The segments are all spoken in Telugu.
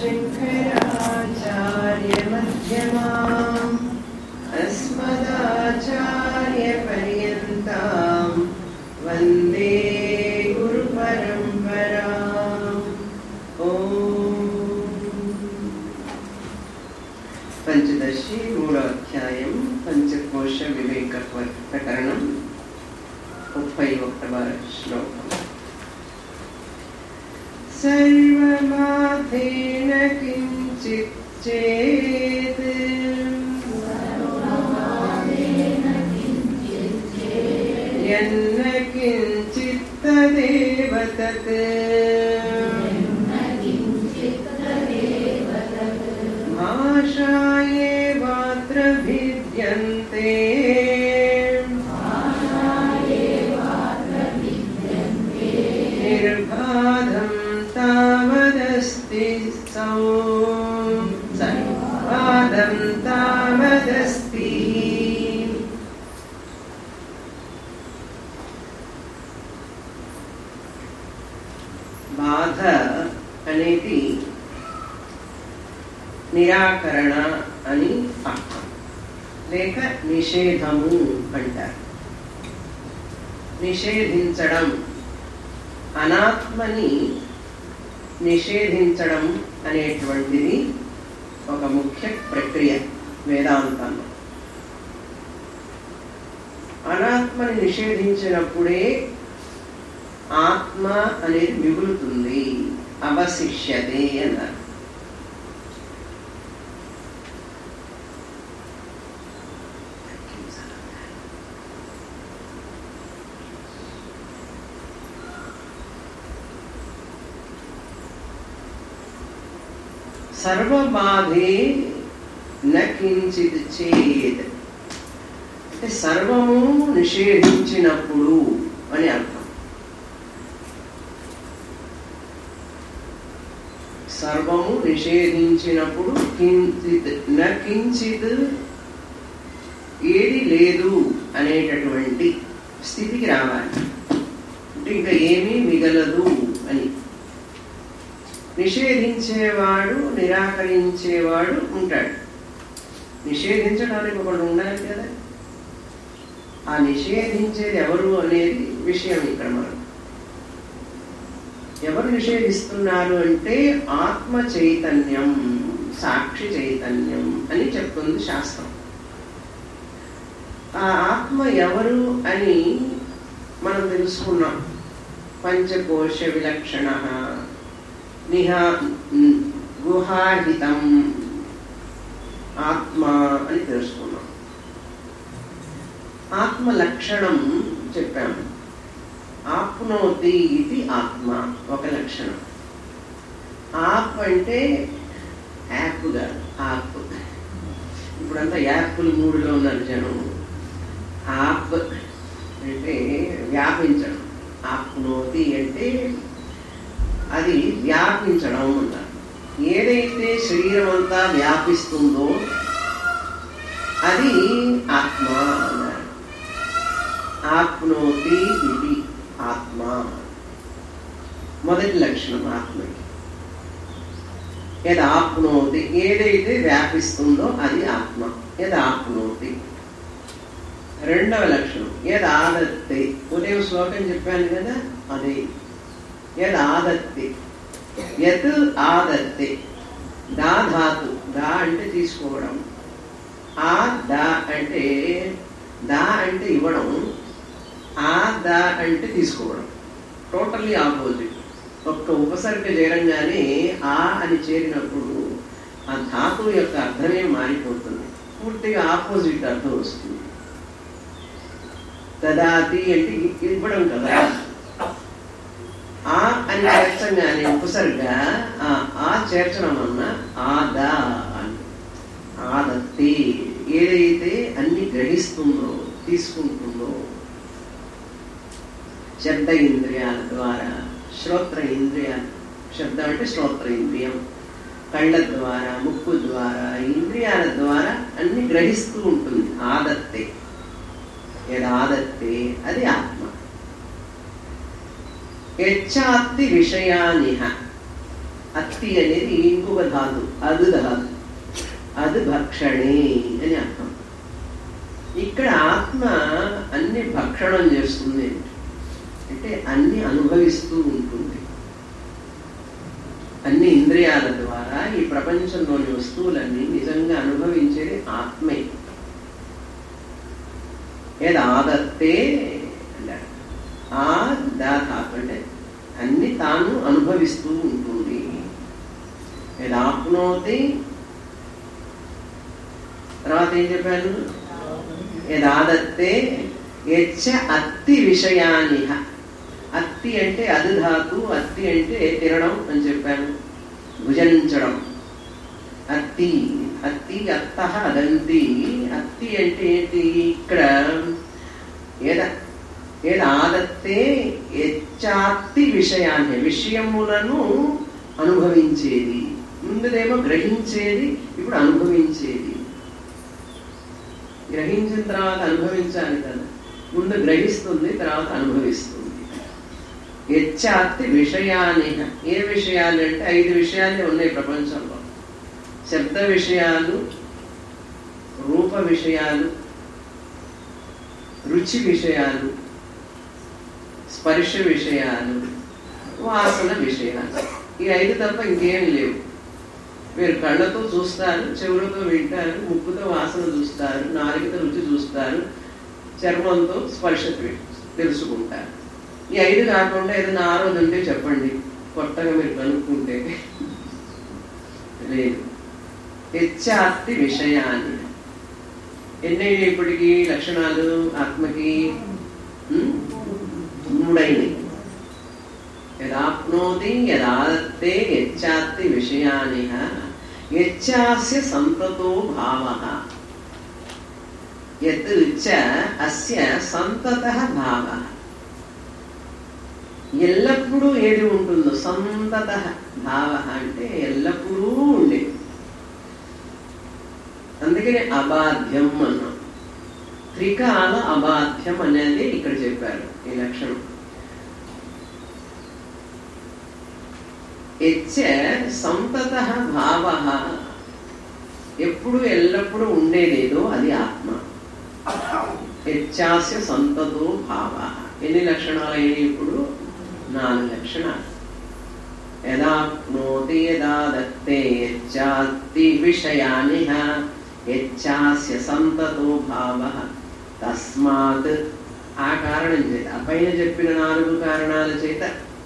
शङ्कराचार्यमध्यमाम् अस्मदाचार्यपर्यन्तां वन्दे गुरुपरम्पराम् ॐ పంచదశి మూడో అధ్యాయం పంచకోశ వివేక ప్రకరణం ముప్పై ఒకటవ శ్లోకం సర్వమాథేన కించిత్ చేత్ యన్న కించిత్ తదేవ తత్ भाषायेवात्र भिद्यन्ते निर्बाधं तावदस्ति सौ निर्बाधं तावदस्ति బాధ అనేది నిరాకరణ అని అర్థం లేక నిషేధము అంటారు నిషేధించడం అనాత్మని నిషేధించడం అనేటువంటిది ఒక ముఖ్య ప్రక్రియ వేదాంతంలో అనాత్మని నిషేధించినప్పుడే ఆత్మ అనేది మిగులుతుంది అవశిష్యతే అన్నారు సర్వబాధే నకించిత్ చేద్ అంటే సర్వము నిషేధించినప్పుడు అని అర్థం సర్వము నిషేధించినప్పుడు కించిత్ నకించిత్ ఏది లేదు అనేటటువంటి స్థితికి రావాలి అంటే ఇంకా ఏమీ మిగలదు అని నిషేధించేవాడు నిరాకరించేవాడు ఉంటాడు నిషేధించడానికి ఒకడు ఉండాలి కదా ఆ నిషేధించేది ఎవరు అనేది విషయం ఇక్కడ మనం ఎవరు నిషేధిస్తున్నారు అంటే ఆత్మ చైతన్యం సాక్షి చైతన్యం అని చెప్తుంది శాస్త్రం ఆ ఆత్మ ఎవరు అని మనం తెలుసుకున్నాం పంచకోశ విలక్షణ నిహా గుహాహితం ఆత్మ అని తెలుసుకున్నాం ఆత్మ లక్షణం చెప్పాము ఆప్నోతి ఇది ఆత్మ ఒక లక్షణం ఆప్ అంటే యాప్ కాదు ఆప్ ఇప్పుడంతా యాప్లు మూడులో ఉన్నారు జనం ఆప్ అంటే వ్యాపించడం ఆప్నోతి అంటే అది వ్యాపించడం అన్నారు ఏదైతే శరీరం అంతా వ్యాపిస్తుందో అది ఆత్మ అన్నారు ఆప్నోతి ఇది ఆత్మ మొదటి లక్షణం ఆత్మకి ఏది ఆప్నోతి ఏదైతే వ్యాపిస్తుందో అది ఆత్మ ఏది ఆప్నోతి రెండవ లక్షణం ఏది ఆదత్తి ఉదయం శ్లోకం చెప్పాను కదా అదే యద్ ఆదత్తి యత్ ఆదత్తి దా ధాతు దా అంటే తీసుకోవడం ఆ దా అంటే దా అంటే ఇవ్వడం ఆ దా అంటే తీసుకోవడం టోటల్లీ ఆపోజిట్ ఒక్క ఉపసర్గ చేరంగానే ఆ అని చేరినప్పుడు ఆ ధాతువు యొక్క అర్థమే మారిపోతుంది పూర్తిగా ఆపోజిట్ అర్థం వస్తుంది దదాతి అంటే ఇవ్వడం కదా ఆ అని చేర్చంగానే ఉపసర్గ ఆ చేర్చడం వలన ఆదా అని ఆదత్తి ఏదైతే అన్ని గ్రహిస్తుందో తీసుకుంటుందో శబ్ద ఇంద్రియాల ద్వారా శ్రోత్ర ఇంద్రియాలు శబ్దం అంటే శ్రోత్ర ఇంద్రియం కళ్ళ ద్వారా ముక్కు ద్వారా ఇంద్రియాల ద్వారా అన్ని గ్రహిస్తూ ఉంటుంది ఆదత్తే యదాదత్తే అది ఆత్మ యచ్చాత్తి విషయానిహ అత్తి అనేది ఇంకొక ధాతు అది ధాతు అది భక్షణే అని అర్థం ఇక్కడ ఆత్మ అన్ని భక్షణం చేస్తుంది అంటే అన్ని అనుభవిస్తూ ఉంటుంది అన్ని ఇంద్రియాల ద్వారా ఈ ప్రపంచంలోని వస్తువులన్నీ నిజంగా అనుభవించేది ఆత్మే ఏదాదత్తే అన్నాడు ఆ దాతాపు అంటే అన్ని తాను అనుభవిస్తూ ఉంటుంది ఏదాప్నోతి తర్వాత ఏం చెప్పాను యదాదత్తే యచ్చ అత్తి విషయానిహ అత్తి అంటే అధిధాతు అత్తి అంటే తినడం అని చెప్పాను భుజనించడం అత్తి అత్తి అత్త అదంతి అత్తి అంటే ఏంటి ఇక్కడ ఏద ఏదాదత్తే యచ్చాత్తి విషయాన్ని విషయములను అనుభవించేది ముందుదేమో గ్రహించేది ఇప్పుడు అనుభవించేది గ్రహించిన తర్వాత అనుభవించాలి కదా ముందు గ్రహిస్తుంది తర్వాత అనుభవిస్తుంది యచ్చాత్తి విషయాన్ని ఏ విషయాలు అంటే ఐదు విషయాలే ఉన్నాయి ప్రపంచంలో శబ్ద విషయాలు రూప విషయాలు రుచి విషయాలు స్పర్శ విషయాలు వాసన విషయాలు ఈ ఐదు తప్ప ఇంకేం లేవు మీరు కళ్ళతో చూస్తారు చెవులతో వింటారు ముక్కుతో వాసన చూస్తారు నాలుగుతో రుచి చూస్తారు చర్మంతో స్పర్శ తెలుసుకుంటారు ఈ ఐదు కాకుండా ఏదైనా ఆరోజు ఉంటే చెప్పండి కొత్తగా మీరు కనుక్కుంటే లేదు హెచ్చార్తి విషయాన్ని ఎన్ని ఇప్పటికి లక్షణాలు ఆత్మకి ఉమ్, మూడైనవి యదాప్నోతి యదాదత్తే యచ్చాత్తి విషయాని యచ్చాస్య సంతతో భావ యత్ చ అస్య సంతత భావ ఎల్లప్పుడూ ఏది ఉంటుందో సంతత భావ అంటే ఎల్లప్పుడూ ఉండే అందుకనే అబాధ్యం అన్నాం త్రికాల అబాధ్యం అనేది ఇక్కడ చెప్పారు ఈ లక్షణం యచ్చ సంతత భావ ఎప్పుడు ఎల్లప్పుడూ ఉండేదేదో అది ఆత్మ యచ్చాస్య సంతతో భావ ఎన్ని లక్షణాలు అయినాయి ఇప్పుడు నాలుగు లక్షణాలు యదాప్నోతి యదా దత్తే యచ్చాత్తి విషయాని యచ్చాస్య సంతతో భావ తస్మాత్ ఆ కారణం చేత ఆ పైన చెప్పిన నాలుగు కారణాల చేత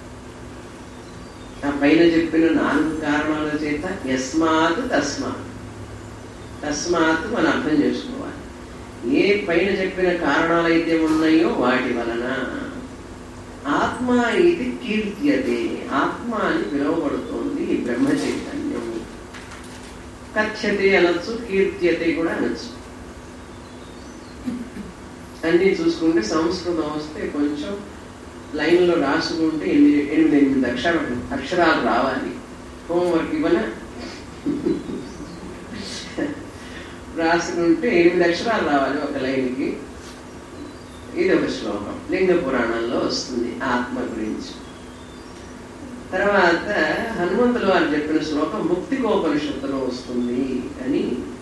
ఆ పైన చెప్పిన నాలుగు కారణాల చేత యస్మాత్ తస్మాత్ తస్మాత్ మనం అర్థం చేసుకోవాలి ఏ పైన చెప్పిన కారణాలు అయితే ఉన్నాయో వాటి వలన ఆత్మ ఇది కీర్త్యతే ఆత్మ అని పిలువబడుతోంది ఈ బ్రహ్మ చైతన్యం కథ్యతే అనొచ్చు కీర్త్యతే కూడా అనొచ్చు అన్ని చూసుకుంటే సంస్కృతం వస్తే కొంచెం లైన్లో రాసుకుంటే ఎనిమిది ఎనిమిది ఎనిమిది అక్షరాలు అక్షరాలు రావాలి హోంవర్క్ ఇవ్వన రాసుకుంటే ఎనిమిది అక్షరాలు రావాలి ఒక లైన్కి ఇది ఒక శ్లోకం లింగ పురాణంలో వస్తుంది ఆత్మ గురించి తర్వాత హనుమంతులు వారు చెప్పిన శ్లోకం ముక్తికోపనిషత్తులో వస్తుంది అని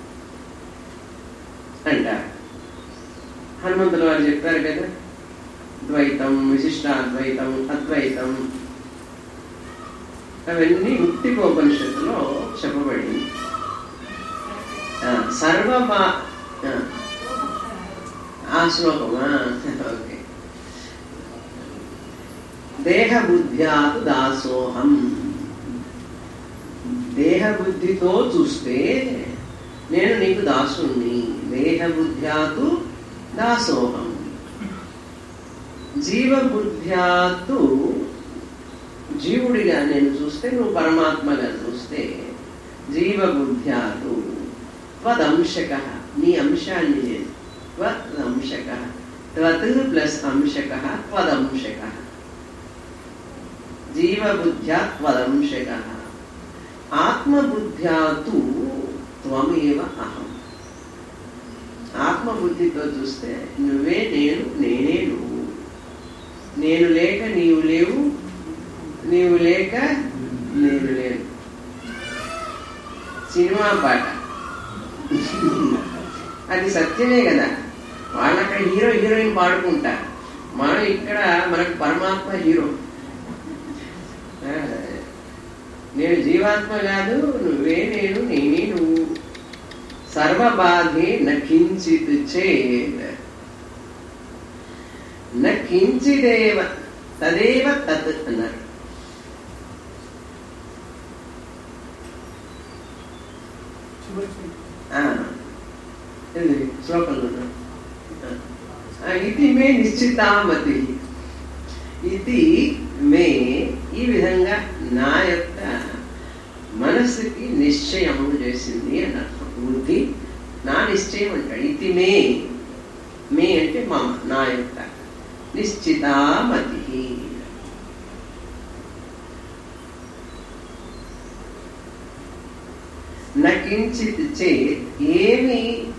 అంటారు హనుమంతులు వారు చెప్పారు కదా ద్వైతం విశిష్టాద్వైతం అద్వైతం అవన్నీ ముక్తికోపనిషత్తులో చెప్పబడింది ఆ, సర్వమా ఆ, ఆ శ్లోకమా ఓకే దేహబుద్ధ్యాతు దాసోహం దేహబుద్ధితో చూస్తే నేను నీకు దాసుణ్ణి దేహబుద్ధ్యాతు దాసోహం జీవబుద్ధ్యాతు జీవుడిగా నేను చూస్తే నువ్వు పరమాత్మగా చూస్తే జీవబుద్ధ్యాతు త్వదంశక నీ అంశాన్ని లేదు త్వదంశక త్వత్ ప్లస్ అంశక త్వదంశక జీవబుద్ధ్యా త్వదంశక ఆత్మబుద్ధ్యాతు త్వమేవ అహం ఆత్మబుద్ధితో చూస్తే నువ్వే నేను నేనే నువ్వు నేను లేక నీవు లేవు నీవు లేక నేను లేను సినిమా పాట అది సత్యమే కదా వాళ్ళు అక్కడ హీరో హీరోయిన్ పాడుకుంటారు మనం ఇక్కడ మనకు పరమాత్మ హీరో ఆ, నేను జీవాత్మ కాదు నువ్వే నేను నేనే నువ్వు సర్వబాధే నకించిత్ చేత్ నకించిదేవ తదేవ తత్ అన్నారు ఆ, ఇది శ్లోకంలో ఉన్నది. ఆ, ఇది మే నిశ్చితామతి ఇది మే ఈ విధంగా నా యొక్క మనస్సుకి నిశ్చయము చేసింది అని అర్థం బుద్ధి నా నిశ్చయం అంటాడు ఇది మే మే అంటే మమ నా యొక్క నిశ్చితామతి నకించిత్ చే ఏమి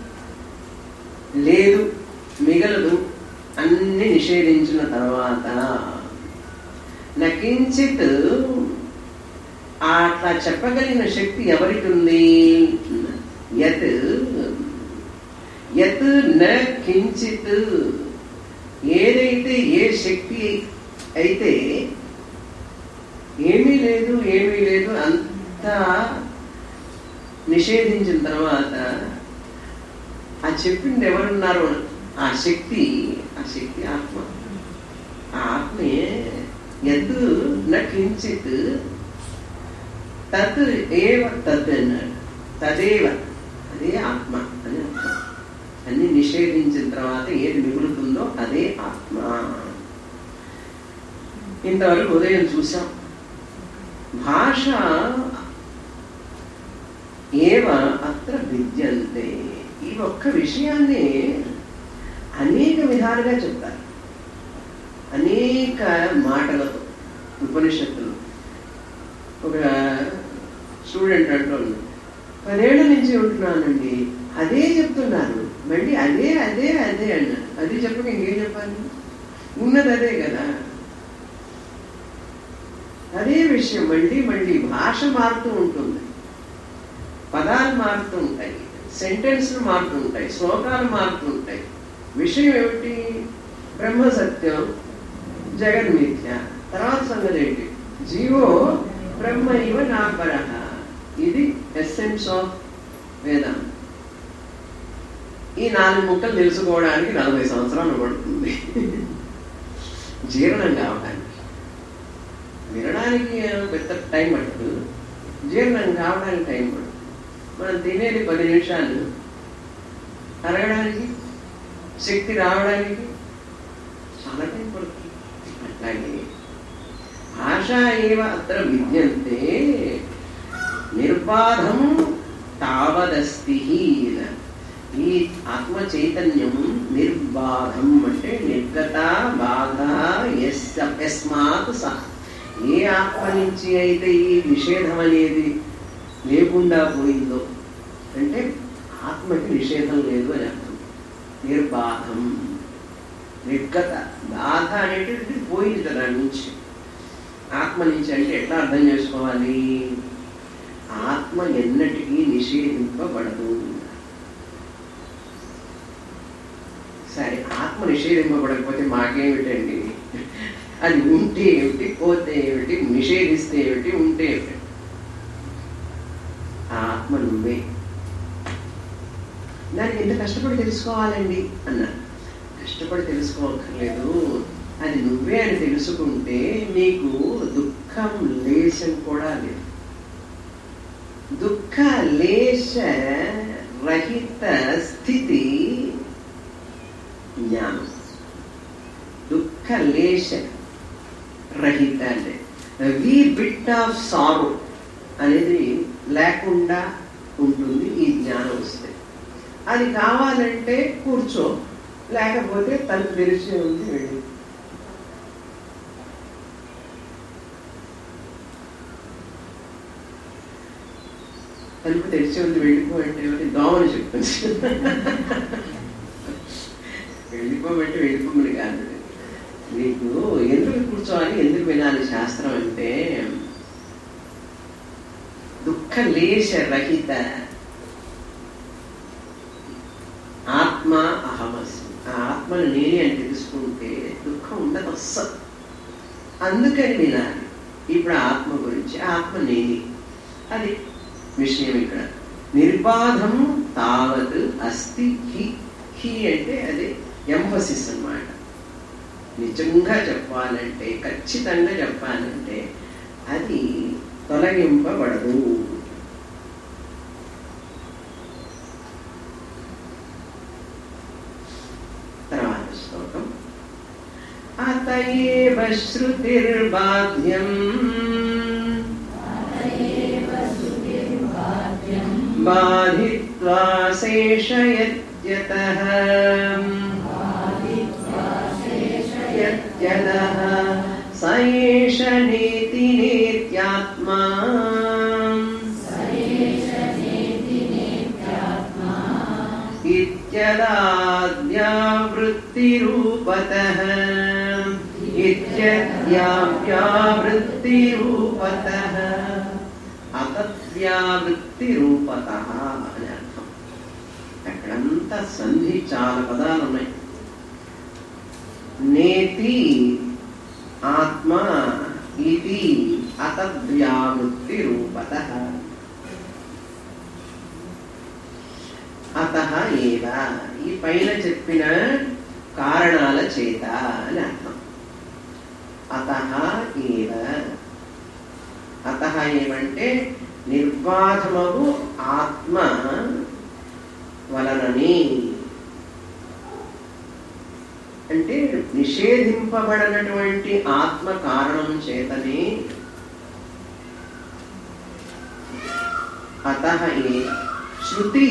లేదు మిగలదు అన్ని నిషేధించిన తర్వాత నకించిత్ అట్లా చెప్పగలిగిన శక్తి ఎవరికి ఉంది యత్ యత్ న కించిత్ ఏదైతే ఏ శక్తి అయితే ఏమీ లేదు ఏమీ లేదు అంతా నిషేధించిన తర్వాత ఆ చెప్పింది ఎవరున్నారు ఆ శక్తి ఆ శక్తి ఆత్మ ఆ ఆత్మే ఎద్దు నకించిత్ తత్ ఏవ తత్ అన్నాడు తదేవ అదే ఆత్మ అని అర్థం అన్ని నిషేధించిన తర్వాత ఏది మిగులుతుందో అదే ఆత్మ ఇంతవరకు ఉదయం చూసాం భాష ఏవ అత్ర విద్యంతే ఈ ఒక్క విషయాన్ని అనేక విధాలుగా చెప్తారు అనేక మాటలతో ఉపనిషత్తులు ఒక స్టూడెంట్ అంటుంది పదేళ్ల నుంచి ఉంటున్నానండి అదే చెప్తున్నారు మళ్ళీ అదే అదే అదే అన్నారు అది చెప్పక ఇంకేం చెప్పాలి ఉన్నది అదే కదా అదే విషయం మళ్ళీ మళ్ళీ భాష మారుతూ ఉంటుంది పదాలు మారుతూ ఉంటాయి సెంటెన్స్లు మారుతూ ఉంటాయి శ్లోకాలు మారుతూ ఉంటాయి విషయం ఏమిటి బ్రహ్మ సత్యం జగన్మిథ్య తర్వాత సంగతి ఏంటి జీవో బ్రహ్మ ఇవ నాపర ఇది ఎస్సెన్స్ ఆఫ్ వేదాంతం ఈ నాలుగు ముక్కలు తెలుసుకోవడానికి నలభై సంవత్సరాలు పడుతుంది జీర్ణం కావడానికి వినడానికి పెద్ద టైం పట్టదు జీర్ణం కావడానికి టైం పడుతుంది మనం తినేది పది నిమిషాలు అరగడానికి శక్తి రావడానికి చాలా టైం పడుతుంది అట్లాగే భాష ఏవ అత్ర విద్యంతే నిర్బాధం తావదస్తి ఈ ఆత్మ చైతన్యం నిర్బాధం అంటే నిర్గత బాధ యస్య- యస్మాత్ సహ ఏ ఆత్మ నుంచి అయితే ఈ నిషేధం అనేది లేకుండా పోయిందో అంటే ఆత్మకి నిషేధం లేదు అని అర్థం నిర్బాధం నిర్గత బాధ అనేటువంటిది పోయింది కదా దాని నుంచి ఆత్మ నుంచి అంటే ఎట్లా అర్థం చేసుకోవాలి ఆత్మ ఎన్నటికీ నిషేధింపబడదు సరే ఆత్మ నిషేధింపబడకపోతే మాకేమిటండి అది ఉంటే ఏమిటి పోతే ఏమిటి నిషేధిస్తే ఏమిటి ఉంటే ఏమిటి ఆ ఆత్మ నువ్వే దాన్ని ఎంత కష్టపడి తెలుసుకోవాలండి అన్నారు కష్టపడి తెలుసుకోవక్కర్లేదు అది నువ్వే అని తెలుసుకుంటే నీకు దుఃఖం లేశం కూడా లేదు దుఃఖ లేశ రహిత స్థితి జ్ఞానం దుఃఖ లేశ రహిత అంటే వి బిట్ ఆఫ్ సారో అనేది లేకుండా ఉంటుంది ఈ జ్ఞానం వస్తే అది కావాలంటే కూర్చో లేకపోతే తలుపు తెరిచి ఉంది వెళ్ళి తలుపు తెరిచి ఉంది వెళ్ళిపోయంటే ఏమిటి దోమని చెప్తుంది వెళ్ళిపోమంటే వెళ్ళిపోమని కాదు నీకు ఎందుకు కూర్చోవాలి ఎందుకు వినాలి శాస్త్రం అంటే దుఃఖ దుఃఖ లేశ రహిత ఆత్మ అహమస్మి ఆ ఆత్మను నేనే అని తెలుసుకుంటే దుఃఖం ఉండదు అస్సలు అందుకని వినాలి ఇప్పుడు ఆత్మ గురించి ఆత్మ నేనే అది విషయం ఇక్కడ నిర్బాధం తావత్ అస్తి హి హి అంటే అది ఎంఫసిస్ అన్నమాట నిజంగా చెప్పాలంటే ఖచ్చితంగా చెప్పాలంటే అది తొలగింపబడదు తర్వాత శ్లోకం అతయేవ శృతిర్బాధ్యం బాధిత్వా శేషయత్యతః యత్యదః స ఏష నేతి నేత్యాత్మా ఇత్యదాద్యావృత్తిరూపతః ఇత్యద్యావ్యావృత్తిరూపతః అతద్వ్యావృత్తిరూపతః అని అర్థం అక్కడంతా సంధి చాలా పదాలు ఉన్నాయి నేతి ఆత్మ ఇది అతద్వ్యావృత్తి రూపత అత ఏవ ఈ పైన చెప్పిన కారణాల చేత అని అర్థం అత ఏవ అత ఏమంటే నిర్బాధమగు ఆత్మ వలనని అంటే నిషేధింపబడినటువంటి ఆత్మ కారణం చేతనే అత శృతి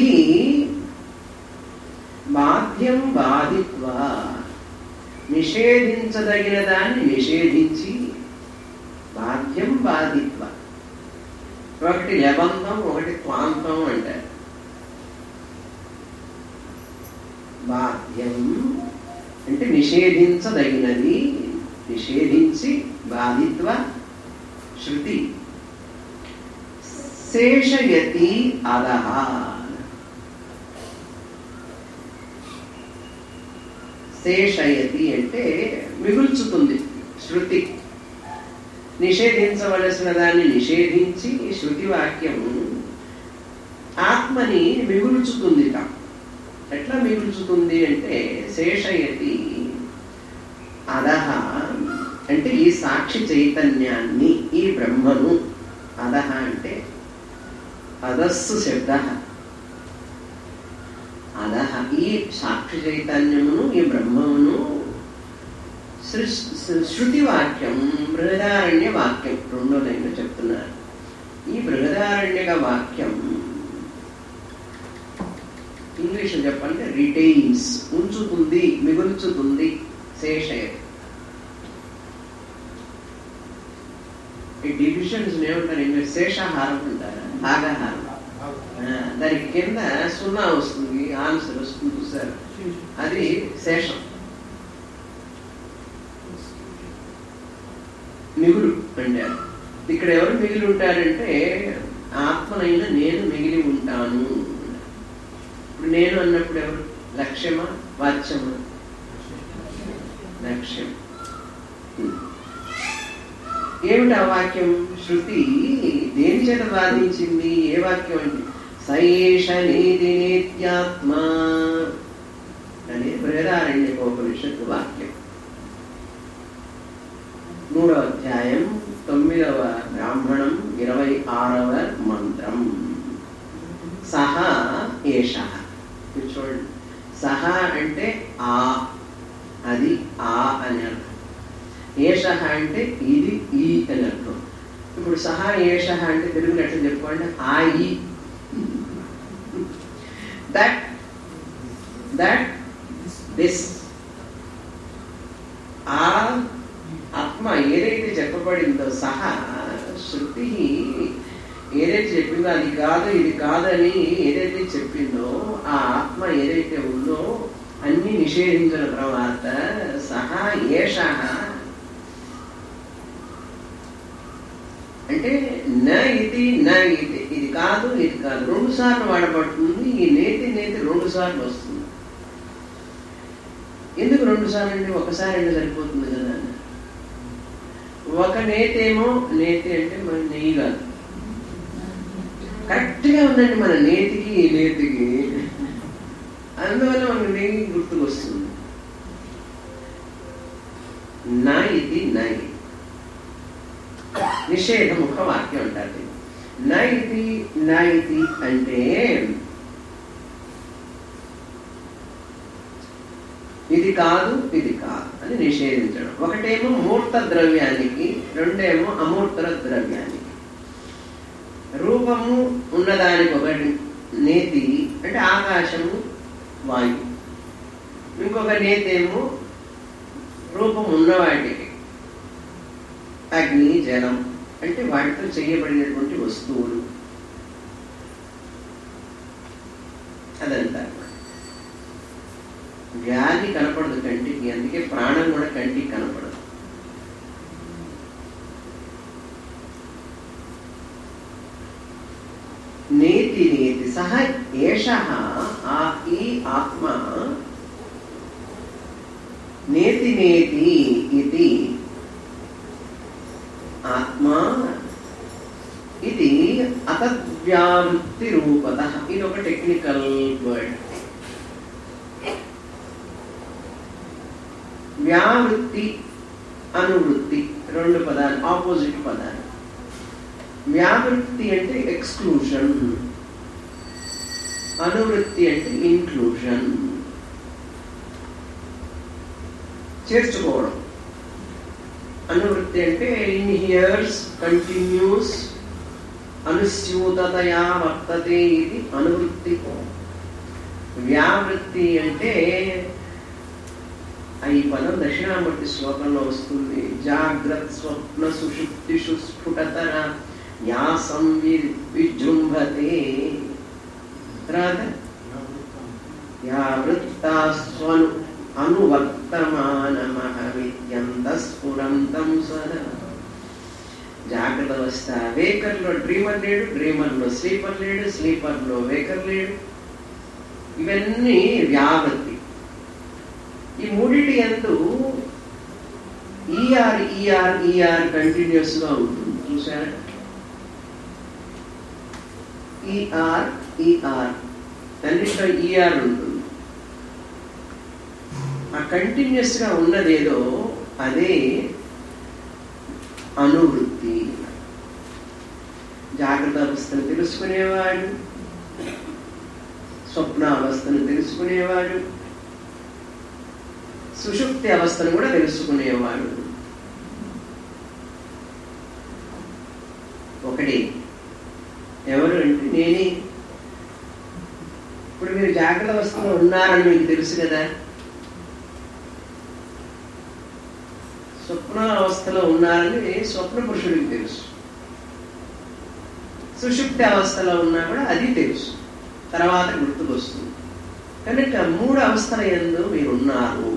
బాధ్యం బాధిత్వా నిషేధించదగిన దాన్ని నిషేధించి బాధ్యం బాధిత్వ ఒకటి లబంతం ఒకటి త్వాంతం అంటారు బాధ్యం అంటే నిషేధించదగినది నిషేధించి బాధిత్వ శృతి శేషయతి అదహ శేషయతి అంటే మిగుల్చుతుంది శృతి నిషేధించవలసిన దాన్ని నిషేధించి శృతి వాక్యం ఆత్మని మిగుల్చుతుందిట ఎట్లా మిగుల్చుతుంది అంటే శేషయతి అదహ అంటే ఈ సాక్షి చైతన్యాన్ని ఈ బ్రహ్మను అదహ అంటే అదస్సు శబ్ద అదహ ఈ సాక్షి చైతన్యమును ఈ బ్రహ్మమును శృతి వాక్యం బృహదారణ్య వాక్యం రెండో లైన్లో చెప్తున్నారు ఈ బృహదారణ్యక వాక్యం ఇంగ్లీష్ చెప్పాలంటే రిటైన్స్ ఉంచుతుంది మిగుల్చుతుంది శేషయ ఈ డివిజన్స్ ఏమంటారు ఇంగ్లీష్ శేషాహారం అంటారు భాగాహారం దానికి కింద సున్నా వస్తుంది ఆన్సర్ వస్తుంది చూసారు అది శేషం మిగులు అంటారు ఇక్కడ ఎవరు మిగిలి ఉంటారంటే ఆత్మనైనా నేను మిగిలి ఉంటాను ఇప్పుడు నేను అన్నప్పుడు ఎవరు లక్ష్యమా వాచ్యమా లక్ష్యం ఏమిటి ఆ వాక్యం శృతి దేని చేత బాధించింది ఏ వాక్యం అంటే సయేష నీతి నిత్యాత్మ అనే బృహదారణ్యకోపనిషత్తు వాక్యం మూడవ అధ్యాయం తొమ్మిదవ బ్రాహ్మణం ఇరవై ఆరవ మంత్రం సహ ఏష చూడండి సహ అంటే ఆ అది ఆ అని అర్థం ఏష అంటే ఇది ఈ అని అర్థం ఇప్పుడు సహా ఏష అంటే తెలుగులో ఎట్లా చెప్పుకోండి ఆ ఈ దట్ దట్ దిస్ ఆ ఆత్మ ఏదైతే చెప్పబడిందో సహా శృతి ఏదైతే చెప్పిందో అది కాదు ఇది కాదని ఏదైతే చెప్పిందో ఆ ఆత్మ ఏదైతే ఉందో అన్ని నిషేధించిన తర్వాత సహా ఏష అంటే న ఇది న ఇది ఇది కాదు ఇది కాదు రెండు సార్లు వాడబడుతుంది ఈ నేతి నేతి రెండు సార్లు వస్తుంది ఎందుకు రెండు సార్లు అంటే ఒకసారి అంటే సరిపోతుంది కదా అన్న. ఒక నేతేమో నేతి అంటే మన నెయ్యి కాదు కరెక్ట్ గా ఉందండి మన నేతికి ఈ నేతికి అందువల్ల మనకు నెయ్యి గుర్తుకొస్తుంది నా ఇది నై నిషేధ ముఖ వాక్యం అంటారు దీన్ని. నా ఇది నా ఇది అంటే ఇది కాదు ఇది కాదు అని నిషేధించడం ఒకటేమో మూర్త ద్రవ్యానికి రెండేమో అమూర్త ద్రవ్యానికి రూపము ఉన్నదానికి ఒకటి నేతి అంటే ఆకాశము వాయు ఇంకొక నేతేమో రూపం ఉన్నవాటికి అగ్ని జలం అంటే వాటితో చేయబడినటువంటి వస్తువులు అదంతా వ్యాధి కనపడదు కంటికి అందుకే ప్రాణం కూడా కంటికి కనపడదు నేతి నేతి సహ ఏష ఆ ఈ ఆత్మ నేతి నేతి ఇది ఆత్మా ఇది అతద్వ్యావృత్తి రూపత ఇది ఒక టెక్నికల్ వర్డ్ వ్యావృత్తి అనువృత్తి రెండు పదాలు ఆపోజిట్ పదాలు వ్యావృత్తి అంటే ఎక్స్క్లూషన్ అనువృత్తి అంటే ఇన్క్లూషన్ చేర్చుకోవడం అనువృత్తి అంటే ఇన్ హియర్స్ కంటిన్యూస్ అనుస్యూతతయా వర్తతే ఇది అనువృత్తి వ్యావృత్తి అంటే ఈ పదం దక్షిణామూర్తి శ్లోకంలో వస్తుంది జాగ్రత్త స్వప్న సుషుప్తిషు స్ఫుటతర యా సంవిర్ విజృంభతే తర్వాత యా వృత్తాస్వను అనువర్తమానమహమిత్యంత స్ఫురంతం సదా జాగ్రత్త అవస్థ వేకర్ లో డ్రీమర్ లేడు డ్రీమర్ లో స్లీపర్ లేడు స్లీపర్ లో వేకర్ లేడు ఇవన్నీ వ్యావృత్తి ఈ మూడిటి ఎందు ఈఆర్ ఈఆర్ ఈఆర్ కంటిన్యూస్ గా ఉంటుంది చూసారా ఈఆర్ ఈఆర్ అన్నింటిలో ఈఆర్ ఉంటుంది ఆ కంటిన్యూస్ గా ఉన్నదేదో అదే అనువృత్తి జాగ్రత్త అవస్థను తెలుసుకునేవాడు స్వప్న అవస్థను తెలుసుకునేవాడు సుషుప్తి అవస్థను కూడా తెలుసుకునేవాడు ఒకటి ఎవరు అంటే నేనే ఇప్పుడు మీరు జాగ్రత్త అవస్థలో ఉన్నారని మీకు తెలుసు కదా స్వప్న అవస్థలో ఉన్నారని స్వప్న పురుషుడికి తెలుసు సుషుప్తి అవస్థలో ఉన్నా కూడా అది తెలుసు తర్వాత గుర్తుకొస్తుంది కనుక మూడు అవస్థల ఎందు మీరు ఉన్నారు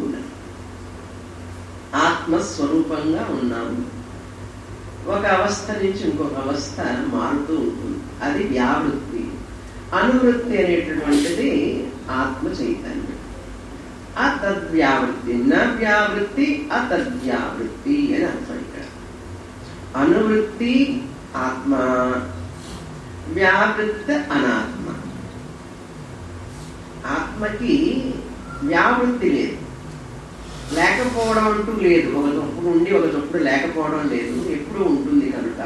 ఆత్మస్వరూపంగా ఉన్నాము ఒక అవస్థ నుంచి ఇంకొక అవస్థ మారుతూ ఉంటుంది అది వ్యావృత్తి అనువృత్తి అనేటటువంటిది ఆత్మ చైతన్యం అతద్వ్యావృత్తి నా వ్యావృత్తి అతద్వ్యావృత్తి అని అర్థం ఇక్కడ అనువృత్తి ఆత్మ వ్యావృత్త అనాత్మ ఆత్మకి వ్యావృత్తి లేదు లేకపోవడం అంటూ లేదు ఒక చొప్పుడు ఉండి ఒక చొప్పుడు లేకపోవడం లేదు ఎప్పుడు ఉంటుంది కనుక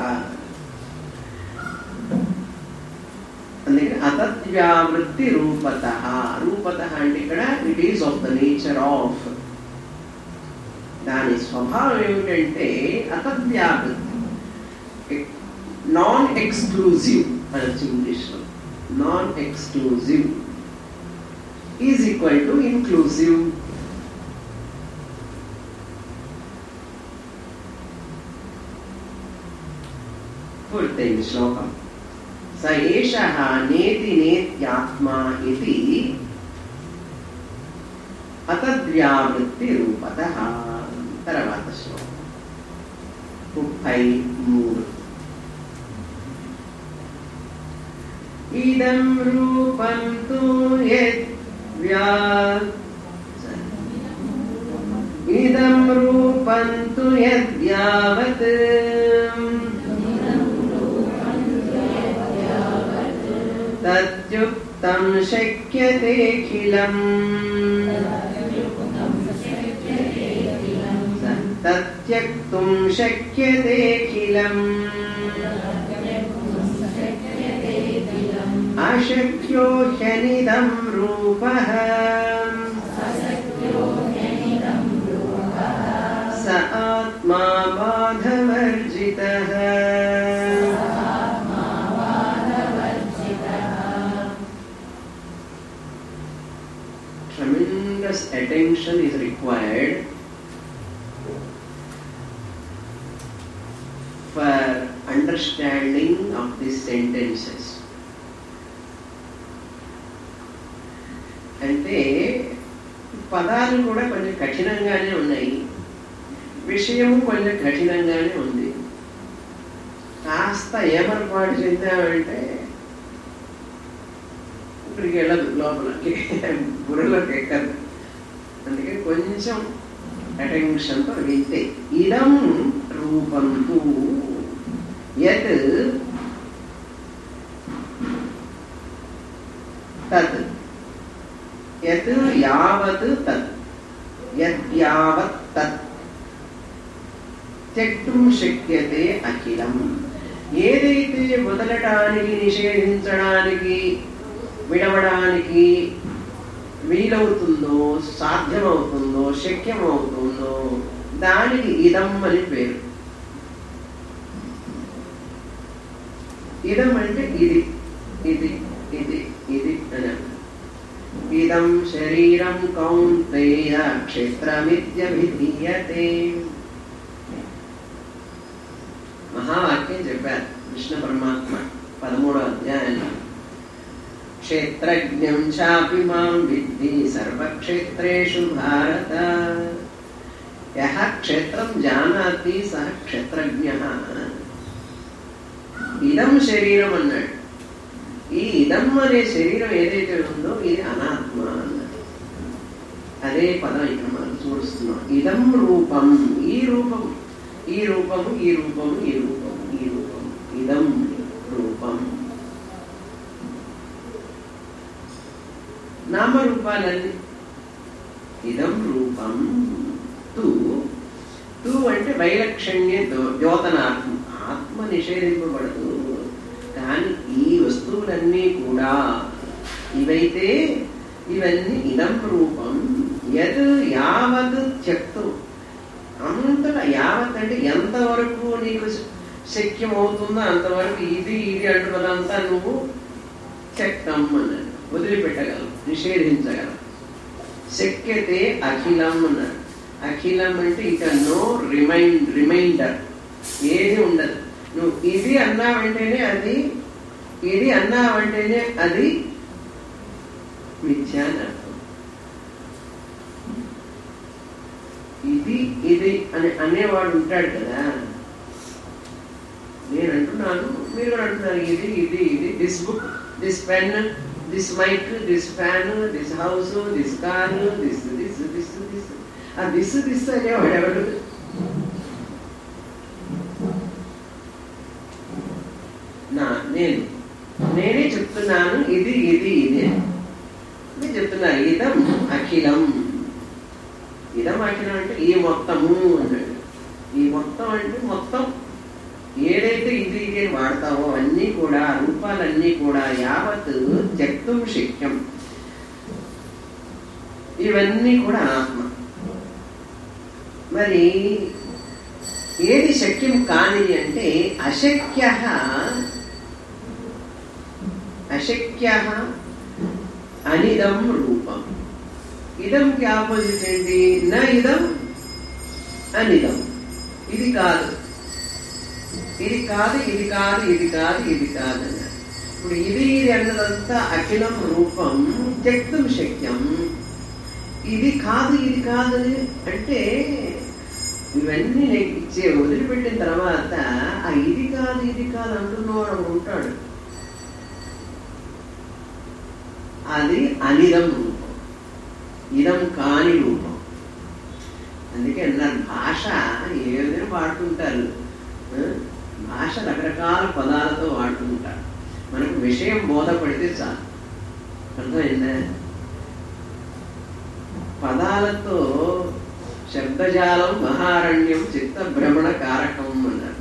అందుకే అతద్వ్యావృత్తి రూపత రూపత అంటే ఇక్కడ it is of the nature of దాని స్వభావం ఏమిటంటే అతద్వ్యావృత్తి నాన్ ఎక్స్క్లూజివ్ అనొచ్చు ఇంగ్లీష్లో non exclusive is equal to inclusive పూర్తయింది శ్లోకం స ఏష నేతి నేత్యాత్మా ఇది అతద్వ్యావృత్తి రూపత తర్వాత శ్లోకం ముప్పై మూడు ఇదం రూపం తు యద్వ్యా ఇదం రూపం తు యద్యావత్ తద్యుక్తం శక్యతేఖిలం తత్యక్తుం శక్యతేఖిలం అశక్యో హ్యనిదం రూపః స ఆత్మా బాధవర్జితః Tremendous attention is required for understanding of these sentences. అంటే పదాలు కూడా కొంచెం కఠినంగానే ఉన్నాయి విషయము కొంచెం కఠినంగానే ఉంది కాస్త ఏమరపాటు చెందామంటే ఇక్కడికి వెళ్ళదు లోపలకి బుర్రలోకి ఎక్కదు అందుకే కొంచెం అటెన్షన్తో వింటే ఇదం రూపం తు యత్ తత్ యత్ యావత్ తత్ యద్యావత్ తత్ త్యక్తుం శక్యతే అఖిలం ఏదైతే వదలటానికి నిషేధించడానికి విడవడానికి వీలవుతుందో సాధ్యమవుతుందో శక్యమవుతుందో దానికి ఇదం అని పేరు ఇదం అంటే ఇది ఇది ఇది ఇది అని అర్థం. ఇదం శరీరం కౌంతేయ క్షేత్రమిత్యభిధీయతే మహావాక్యం చెప్పారు కృష్ణ పరమాత్మ పదమూడో అధ్యాయంలో క్షేత్రజ్ఞం చాపి మాం విద్ధి సర్వక్షేత్రేషు భారత యః క్షేత్రం జానాతి సహ క్షేత్రజ్ఞ ఇదం శరీరం అన్నాడు ఈ ఇదం అనే శరీరం ఏదైతే ఉందో ఇది అనాత్మ అన్నాడు అదే పదం ఇక్కడ మనం చూస్తున్నాం ఇదం రూపం ఈ రూపం ఈ రూపము ఈ రూపము ఈ రూపము ఈ రూపం ఇదం రూపం నామరూపాలన్నీ ఇదం రూపం తు తు అంటే వైలక్షణ్య దో- ద్యోతనాత్మ ఆత్మ నిషేధింపబడదు కానీ ఈ వస్తువులన్నీ కూడా ఇవైతే ఇవన్నీ ఇదం రూపం యద్ యావత్ త్యక్తు అంతటా యావత్ అంటే ఎంతవరకు నీకు శక్యం అవుతుందో అంతవరకు ఇది ఇది అంటున్నదంతా నువ్వు త్యక్తం అన్నాడు వదిలిపెట్టగలవు నిషేధించగలవు శక్యతే అఖిలం అన్నాడు అఖిలం అంటే ఇక నో రిమైండ్ రిమైండర్ ఏది ఉండదు నువ్వు ఇది అన్నావంటేనే అది ఇది అన్నావంటేనే అది మిథ్యా అని అర్థం ఇది ఇది అని అనేవాడు ఉంటాడు కదా నేను అంటున్నాను మీరు కూడా అంటున్నారు ఇది ఇది ఇది this book this pen this mic this fan this house this car this this this this ఆ దిస్ దిస్ అనేవాడు ఎవడు నా నేను నేనే చెప్తున్నాను ఇది ఇది ఇది అని. నేను చెప్తున్నాను ఇదం అఖిలం ఇదం అఖిలం అంటే ఈ మొత్తము అన్నాడు ఈ మొత్తం అంటే మొత్తం ఏదైతే ఇది ఇది అని వాడతావో అన్నీ కూడా రూపాలన్నీ కూడా యావత్ త్యక్తం శక్యం ఇవన్నీ కూడా ఆత్మ మరి ఏది శక్యం కానిది అంటే అశక్య అశక్య అనిదం రూపం ఇదంకి ఆపోజిట్ ఏంటి నా ఇదం అనిదం ఇది కాదు ఇది కాదు ఇది కాదు ఇది కాదు ఇది కాదు అన్నాడు ఇప్పుడు ఇది ఇది అన్నదంతా అఖిలం రూపం త్యక్తం శక్యం ఇది కాదు ఇది కాదు అంటే ఇవన్నీ నీకు ఇచ్చే వదిలిపెట్టిన తర్వాత ఆ ఇది కాదు ఇది కాదు అంటున్నవాడు ఉంటాడు అది అనిదం రూపం ఇదం కాని రూపం అందుకే అన్నారు భాష ఏ విధంగా వాడుతుంటారు ఆ? భాష రకరకాల పదాలతో వాడుతుంటారు మనకు విషయం బోధపడితే చాలు అర్థమైందా పదాలతో శబ్దజాలం మహారణ్యం చిత్త భ్రమణ కారకం అన్నారు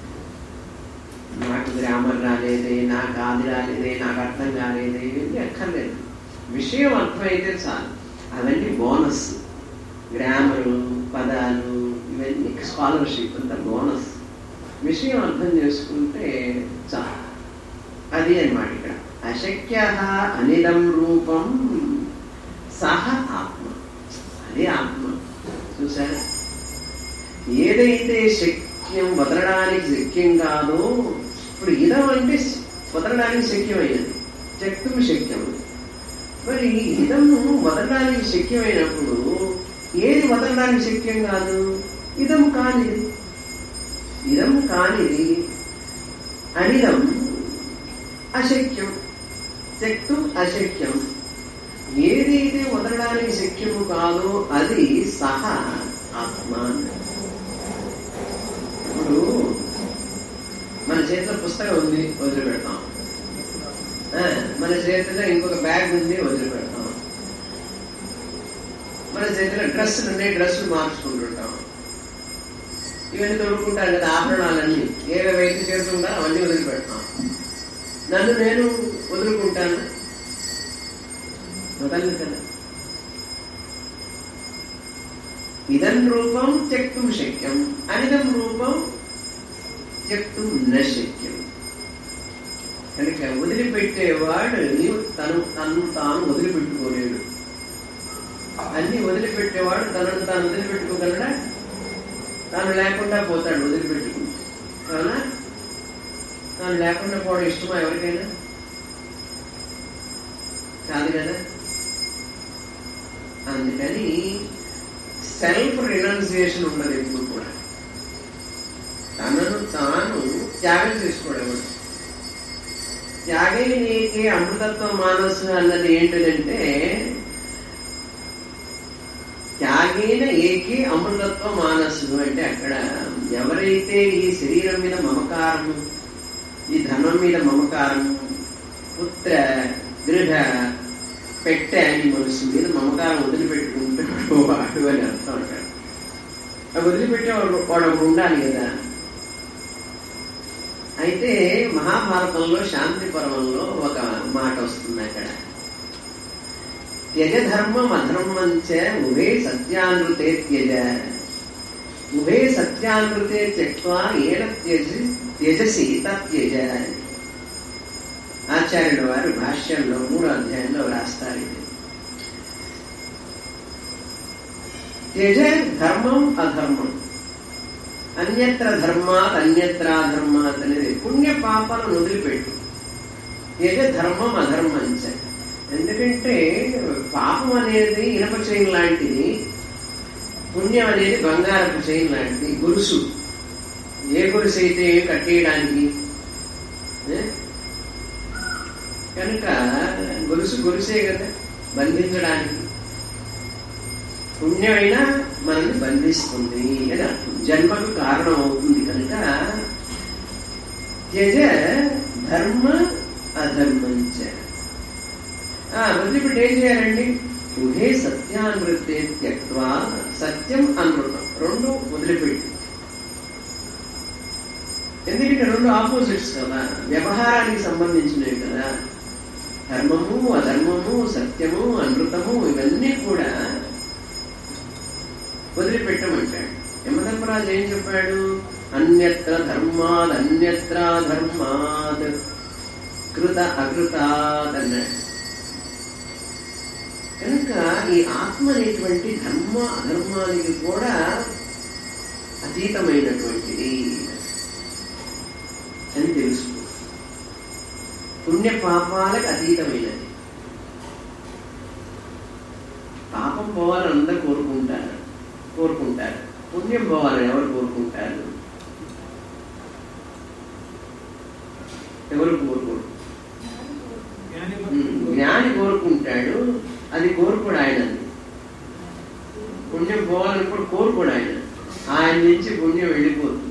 నాకు గ్రామర్ రాలేదే నాకు ఆది రాలేదే నాకు అర్థం కాలేదే ఇవన్నీ అక్కర్లేదు విషయం అర్థమైతే చాలు అవన్నీ బోనస్ గ్రామరు పదాలు ఇవన్నీ స్కాలర్షిప్ అంత బోనస్ విషయం అర్థం చేసుకుంటే చాలు అది అన్నమాట ఇక్కడ అశక్య అనిదం రూపం సహ ఆత్మ అది ఆత్మ చూసారా ఏదైతే శక్యం వదలడానికి శక్యం కాదో ఇప్పుడు ఇదం అంటే వదలడానికి శక్యమైనది శక్తం శక్యం మరి ఇదం వదలడానికి శక్యమైనప్పుడు ఏది వదలడానికి శక్యం కాదు ఇదం కానిది ఇదం కానిది అనిదం అశక్యం శక్తం అశక్యం ఏదైతే వదలడానికి శక్యము కాదో అది సహ ఆత్మ అన్నాడు. ఇప్పుడు మన చేతిలో పుస్తకం ఉంది వదిలిపెడతాం ఆ, మన చేతిలో ఇంకొక బ్యాగ్ ఉంది వదిలిపెడతాం మన చేతిలో డ్రెస్సులు ఉన్నాయి డ్రెస్సులు మార్చుకుంటుంటాం ఇవన్నీ తొడుక్కుంటారు కదా ఆభరణాలన్నీ ఏవేవైతే చేరుతుంటారో అవన్నీ వదిలిపెడతాం నన్ను నేను వదులుకుంటాను వదలను కదా ఇదం రూపం త్యక్తుం శక్యం అనిదం రూపం త్యక్తుం న శక్యం కనుక వదిలిపెట్టేవాడు నీవు తను తను తాను వదిలిపెట్టుకోలేడు అన్ని వదిలిపెట్టేవాడు తనను తాను వదిలిపెట్టుకోగలడా తాను లేకుండా పోతాడు వదిలిపెట్టుకుంటే అవునా తాను లేకుండా పోవడం ఇష్టమా ఎవరికైనా కాదు కదా అందుకని సెల్ఫ్ రినౌన్సియేషన్ ఉన్నది ఎప్పుడు కూడా తనను తాను త్యాగం చేసుకోవడం త్యాగే నీకే అమృతత్వ మానసు అన్నది ఏంటిదంటే త్యాగేన ఏకే అమృతత్వ మానసు అంటే అక్కడ ఎవరైతే ఈ శరీరం మీద మమకారము ఈ ధనం మీద మమకారము పుత్ర గృహ పెట్టె యానిమల్స్ మీద మమకారం వదిలిపెట్టుకుంటాడు వాడు అని అర్థం అక్కడ అవి వదిలిపెట్టేవాడు వాడు ఒకడు ఉండాలి కదా అయితే మహాభారతంలో శాంతి పర్వంలో ఒక మాట వస్తుంది అక్కడ త్యజ ధర్మం అధర్మం చ ఉభే సత్యానృతే త్యజ ఉభే సత్యానృతే త్యక్వా ఏన త్యజి త్యజసి తత్యజ అని. ఆచార్యుడు వారు భాష్యంలో మూడో అధ్యాయంలో రాస్తారు ఇది త్యజ ధర్మం అధర్మం అన్యత్ర ధర్మాత్ అన్యత్రాధర్మాత్ అనేది పుణ్య పాపాలను వదిలిపెట్టు త్యజ ధర్మం అధర్మం చ ఎందుకంటే పాపం అనేది ఇనప చైన్ లాంటిది పుణ్యం అనేది బంగారపు చైన్ లాంటిది గురుసు ఏ గురుసు అయితే కట్టేయడానికి ఏ? కనుక గొలుసు గొలుసే కదా బంధించడానికి పుణ్యమైనా మనల్ని బంధిస్తుంది అని అర్థం జన్మకు కారణం అవుతుంది కనుక త్యజ ధర్మ అధర్మంచ ఆ, వదిలిపెట్టి ఏం చేయాలండి ఉభే సత్యానృతే త్యక్వా సత్యం అమృతం రెండు వదిలిపెట్టి ఎందుకంటే రెండు ఆపోజిట్స్ కదా వ్యవహారానికి సంబంధించినవి కదా ధర్మము అధర్మము సత్యము అమృతము ఇవన్నీ కూడా వదిలిపెట్టమంటాడు యమధర్మరాజు ఏం చెప్పాడు అన్యత్ర ధర్మాద్ అన్యత్ర ధర్మాద్ కృత అకృతాద్ అన్నాడు కనుక ఈ ఆత్మ అనేటువంటి ధర్మ అధర్మానికి కూడా అతీతమైనటువంటిది అని తెలుసుకో పుణ్య పాపాలకు అతీతమైనది పాపం పోవాలని అందరూ కోరుకుంటారు కోరుకుంటారు పుణ్యం పోవాలని ఎవరు కోరుకుంటారు ఎవరు కోరుకోరు ఉమ్, జ్ఞాని కోరుకుంటాడు మొదలుపెట్టాడు అది కోరుకోడు ఆయనది పుణ్యం పోవాలనుకోడు కోరుకోడు ఆయన ఆయన నుంచి పుణ్యం వెళ్ళిపోతుంది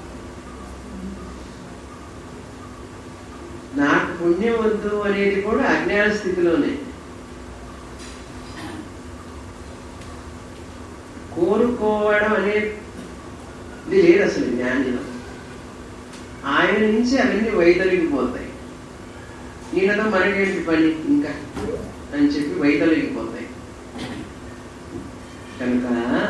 నాకు పుణ్యం వద్దు అనేది కూడా అజ్ఞాన స్థితిలోనే కోరుకోవడం అనేది లేదు అసలు జ్ఞానిలో ఆయన నుంచి అవన్నీ వైదొలిగిపోతాయి ఈయనతో మనకేంటి పని ఇంకా అని చెప్పి వైదొలిగిపోతాయి కనుక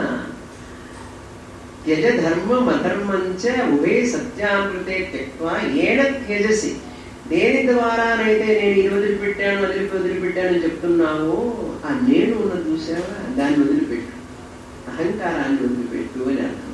త్యజ ధర్మం అధర్మంచ ఉభయ సత్యామృతే త్యక్వ ఏడ త్యజసి దేని ద్వారానైతే నేను ఇది వదిలిపెట్టాను వదిలి వదిలిపెట్టాను చెప్తున్నావో ఆ నేను ఉన్నది చూసావా దాన్ని వదిలిపెట్టు అహంకారాన్ని వదిలిపెట్టు అని అర్థం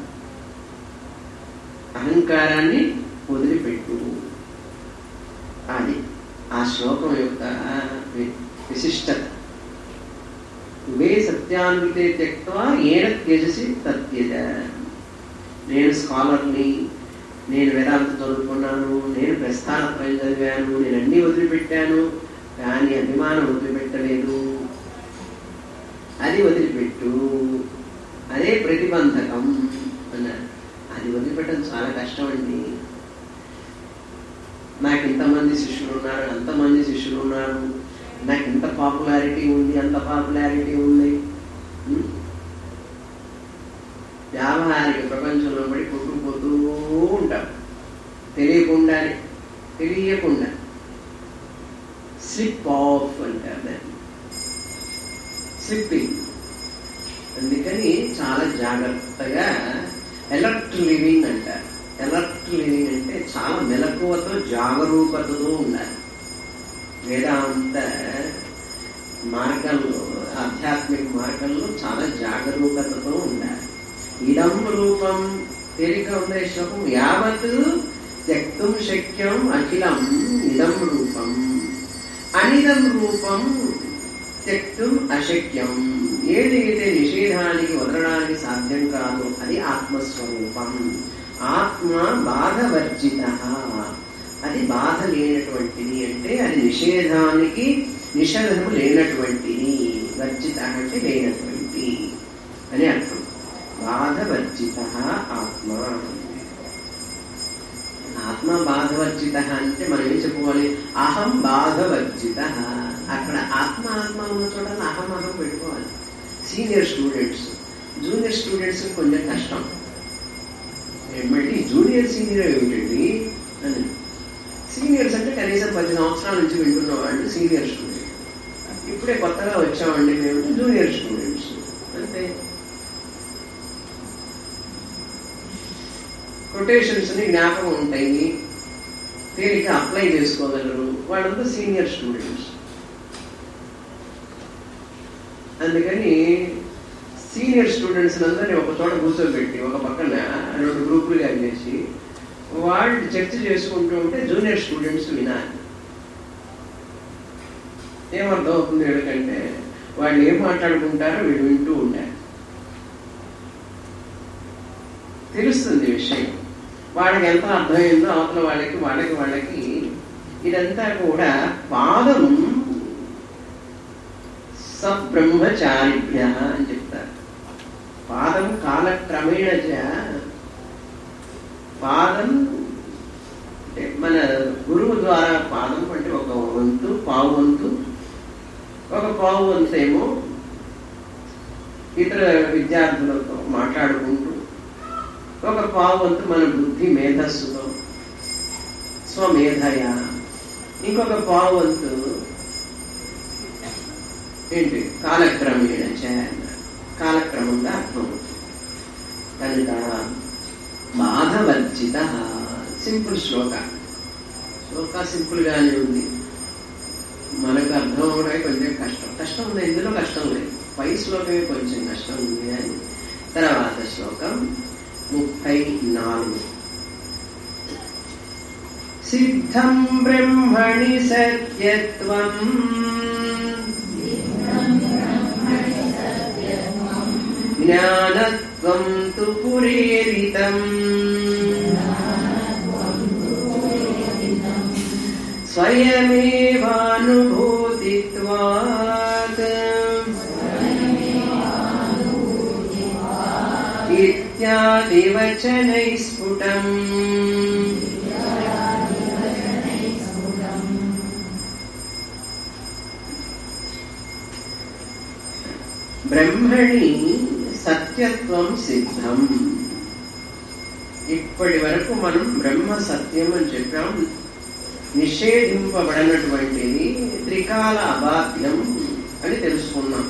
అహంకారాన్ని వదిలిపెట్టు అది ఆ శ్లోకం యొక్క వి- విశిష్టత ఉభే సత్యాన్వితే త్యక్వా ఏడ త్యజసి తత్యజ నేను స్కాలర్ని నేను వేదాంత చదువుకున్నాను నేను ప్రస్థానత్రయం చదివాను నేను అన్నీ వదిలిపెట్టాను కానీ అభిమానం వదిలిపెట్టలేదు అది వదిలిపెట్టు అదే ప్రతిబంధకం అన్నారు అది వదిలిపెట్టడం చాలా కష్టం అండి నాకు ఇంతమంది శిష్యులు ఉన్నారు అంతమంది శిష్యులు ఉన్నారు నాకు ఇంత పాపులారిటీ ఉంది అంత పాపులారిటీ ఉంది ఉం? వ్యావహారిక ప్రపంచంలో పడి కొట్టుకుపోతూ ఉంటాం తెలియకుండానే తెలియకుండా స్లిప్ ఆఫ్ అంటారు దాన్ని స్లిప్పింగ్ అందుకని చాలా జాగ్రత్తగా ఎలర్ట్ లివింగ్ అంటారు ఎలర్ట్ లివింగ్ అంటే చాలా మెలకువతో జాగరూకతతో ఉండాలి వేదాంత మార్గంలో ఆధ్యాత్మిక మార్గంలో చాలా జాగరూకతతో ఉండాలి ఇదం రూపం తేలిక ఉండే శ్లోకం యావత్ త్యక్తుం శక్యం అఖిలం ఇదం రూపం అనిదం రూపం త్యక్తుం అశక్యం ఏదైతే నిషేధానికి వదలడానికి సాధ్యం కాదు అది ఆత్మస్వరూపం ఆత్మ బాధవర్జిత అది బాధ లేనటువంటిది అంటే అది నిషేధానికి నిషేధము లేనటువంటిది వర్జిత అంటే లేనటువంటి అని అర్థం బాధవర్జిత ఆత్మ ఆత్మ బాధవర్జిత అంటే మనం ఏం చెప్పుకోవాలి అహం బాధవర్జిత అక్కడ ఆత్మ ఆత్మ ఉన్న చోట అహం అహం పెట్టుకోవాలి సీనియర్ స్టూడెంట్స్ జూనియర్ స్టూడెంట్స్ కొంచెం కష్టం మళ్ళీ జూనియర్ సీనియర్ ఏమిటండి అని సీనియర్స్ అంటే కనీసం పది సంవత్సరాల నుంచి వింటున్న వాళ్ళు సీనియర్ స్టూడెంట్ ఇప్పుడే కొత్తగా వచ్చామండి మేము జూనియర్ స్టూడెంట్స్ అంతే కొటేషన్స్ ని జ్ఞాపకం ఉంటాయి తేలిక అప్లై చేసుకోగలరు వాళ్ళంతా సీనియర్ స్టూడెంట్స్ అందుకని సీనియర్ స్టూడెంట్స్ అందరినీ ఒక చోట కూర్చోబెట్టి ఒక పక్కన రెండు గ్రూపులుగా చేసి వాళ్ళు చర్చ చేసుకుంటూ ఉంటే జూనియర్ స్టూడెంట్స్ వినాలి ఏమర్థం అవుతుంది ఎందుకంటే వాళ్ళు ఏం మాట్లాడుకుంటారో వీళ్ళు వింటూ ఉండాలి తెలుస్తుంది విషయం వాళ్ళకి ఎంత అర్థమైందో అవతల వాళ్ళకి వాళ్ళకి వాళ్ళకి ఇదంతా కూడా పాదం సబ్రహ్మచారిభ్య అని చెప్తారు పాదం కాలక్రమేణ చ పాదం అంటే మన గురువు ద్వారా పాదం అంటే ఒక వంతు పావు వంతు ఒక పావు వంతు ఏమో ఇతర విద్యార్థులతో మాట్లాడుకుంటూ ఒక పావు వంతు మన బుద్ధి మేధస్సుతో స్వమేధయ ఇంకొక పావు వంతు ఏంటి కాలక్రమేణ చ అన్నారు. కాలక్రమంగా అర్థమవుతుంది కనుక బాధవర్జిత సింపుల్ శ్లోక శ్లోక సింపుల్ గానే ఉంది మనకు అర్థం అవడానికి కొంచెం కష్టం కష్టం ఉంది ఇందులో కష్టం లేదు పై శ్లోకమే కొంచెం కష్టం ఉంది అని తర్వాత శ్లోకం ముప్పై నాలుగు సిద్ధం బ్రహ్మణి సత్యత్వం జ్ఞానత్వం తు పురేరితం స్వయమేవానుభూతిత్వాత్ దివ్యాదివ చ నైస్ఫుటం బ్రహ్మణి సత్యత్వం సిద్ధం ఇప్పటి వరకు మనం బ్రహ్మ సత్యం అని చెప్పాం నిషేధింపబడినటువంటిది త్రికాల అబాధ్యం అని తెలుసుకున్నాం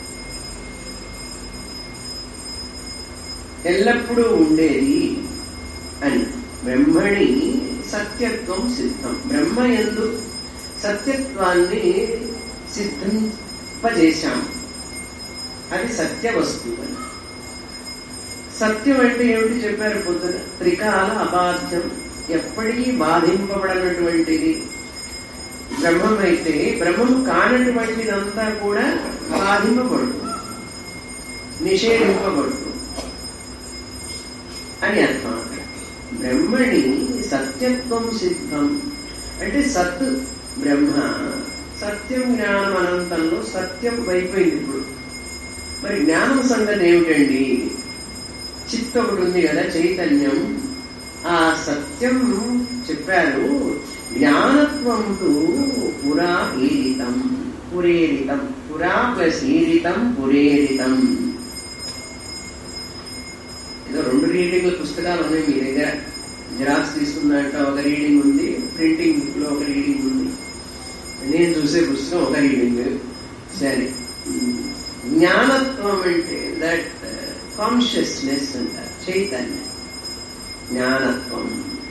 ఎల్లప్పుడూ ఉండేది అని బ్రహ్మణి సత్యత్వం సిద్ధం బ్రహ్మ ఎందు సత్యత్వాన్ని సిద్ధింపజేశాం అది సత్య వస్తువు అని సత్యం అంటే ఏమిటి చెప్పారు పొద్దున త్రికాల అబాధ్యం ఎప్పటికీ బాధింపబడినటువంటిది బ్రహ్మం అయితే బ్రహ్మం కానటువంటిదంతా కూడా బాధింపబడుతుంది నిషేధింపబడుతుంది అని అర్థం అక్కడ బ్రహ్మణి సత్యత్వం సిద్ధం అంటే సత్ బ్రహ్మ సత్యం జ్ఞానం అనంతంలో సత్యం అయిపోయింది ఇప్పుడు మరి జ్ఞానం సంగతి ఏమిటండి చిత్త ఒకటి ఉంది కదా చైతన్యం ఆ సత్యం చెప్పారు జ్ఞానత్వంతో పురా ఈరితం పురేరితం పురా ప్లస్ ఈరితం పురేరితం ఏదో రెండు రీడింగ్ల పుస్తకాలు ఉన్నాయి మీ దగ్గర జిరాక్స్ తీసుకున్నట్ట ఒక రీడింగ్ ఉంది ప్రింటింగ్ బుక్ లో ఒక రీడింగ్ ఉంది నేను చూసే పుస్తకం ఒక రీడింగ్ సరే జ్ఞానత్వం అంటే దట్ కాన్షియస్నెస్ అంటారు చైతన్యం జ్ఞానత్వం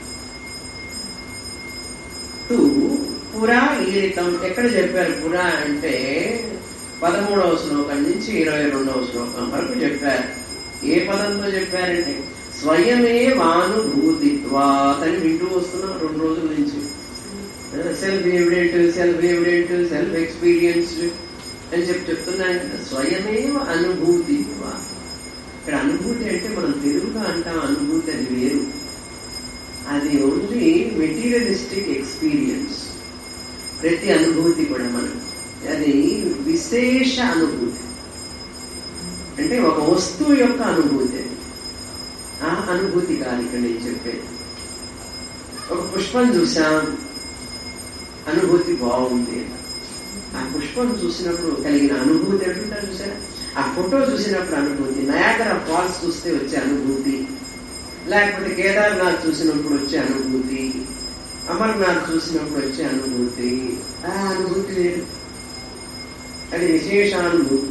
టూ పురా ఈరితం ఎక్కడ చెప్పారు పురా అంటే పదమూడవ శ్లోకం నుంచి ఇరవై రెండవ శ్లోకం వరకు చెప్పారు ఏ పదంతో చెప్పారంటే స్వయమే వానుభూతిత్వాత్ అని వింటూ వస్తున్నాం రెండు రోజుల నుంచి self evident self evident self experienced అని చెప్పి చెప్తున్నాను కదా స్వయమేవ అనుభూతి ఇక్కడ అనుభూతి అంటే మనం తెలుగులో అంటాం అనుభూతి అది వేరు అది ఓన్లీ మెటీరియలిస్టిక్ ఎక్స్పీరియన్స్ ప్రతి అనుభూతి కూడా మనం అది విశేష అనుభూతి అంటే ఒక వస్తువు యొక్క అనుభూతి అది ఆ అనుభూతి కాదు ఇక్కడ నేను చెప్పేది ఒక పుష్పం చూసాం అనుభూతి బాగుంది ఆ పుష్పం చూసినప్పుడు కలిగిన అనుభూతి ఎట్లుంటారు చూసారా ఆ ఫోటో చూసినప్పుడు అనుభూతి నయాగర ఫాల్స్ చూస్తే వచ్చే అనుభూతి లేకపోతే కేదార్నాథ్ చూసినప్పుడు వచ్చే అనుభూతి అమర్నాథ్ చూసినప్పుడు వచ్చే అనుభూతి ఆ అనుభూతి లేదు అది విశేషానుభూతి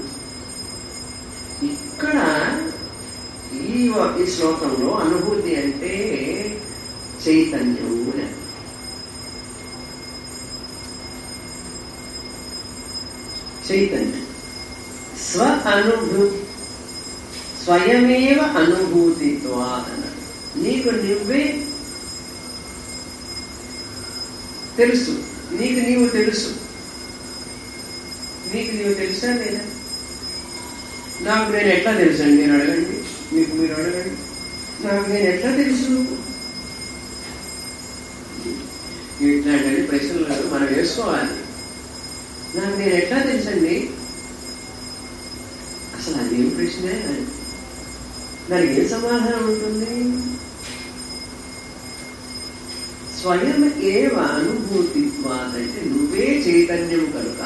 ఇక్కడ ఈ ఈ శ్లోకంలో అనుభూతి అంటే చైతన్యం అని చైతన్యం స్వ అనుభూతి స్వయమేవ అనుభూతిత్వాదన నీకు నువ్వే తెలుసు నీకు నీవు తెలుసు నీకు నీవు తెలుసా లేదా నాకు నేను ఎట్లా తెలుసు అండి నేను అడగండి మీకు మీరు అడగండి నాకు నేను ఎట్లా తెలుసు ఇట్లాంటి ప్రశ్నలు మనం వేసుకోవాలి నాకు నేను ఎట్లా తెలుసండి అసలు అదేం ప్రశ్నే దానికి ఏం సమాధానం ఉంటుంది స్వయం ఏవ అనుభూతిత్వాదంటే నువ్వే చైతన్యం కనుక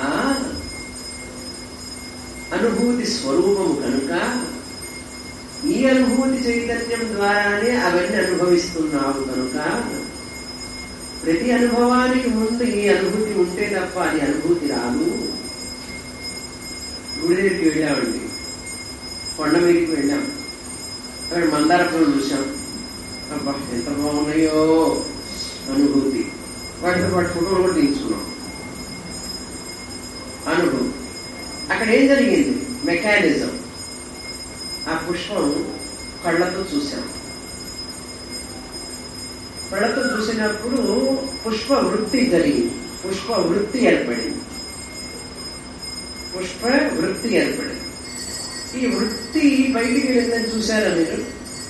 అనుభూతి స్వరూపము కనుక ఈ అనుభూతి చైతన్యం ద్వారానే అవన్నీ అనుభవిస్తున్నావు కనుక ప్రతి అనుభవానికి ముందు ఈ అనుభూతి ఉంటే తప్ప అది అనుభూతి రాదు గుడి దగ్గరికి వెళ్ళామండి కొండ మీదకి వెళ్ళాం అక్కడ మందార పూలు చూసాం అబ్బా ఎంత బాగున్నాయో అనుభూతి వాటితో పాటు ఫోటోలు కూడా తీయించుకున్నాం అనుభూతి అక్కడ ఏం జరిగింది మెకానిజం ఆ పుష్పం కళ్ళతో చూసాం కళ్ళతో చూసినప్పుడు పుష్ప వృత్తి జరిగింది పుష్ప వృత్తి ఏర్పడింది పుష్ప వృత్తి ఏర్పడింది ఈ వృత్తి బయటికి వెళ్ళిందని చూసారా మీరు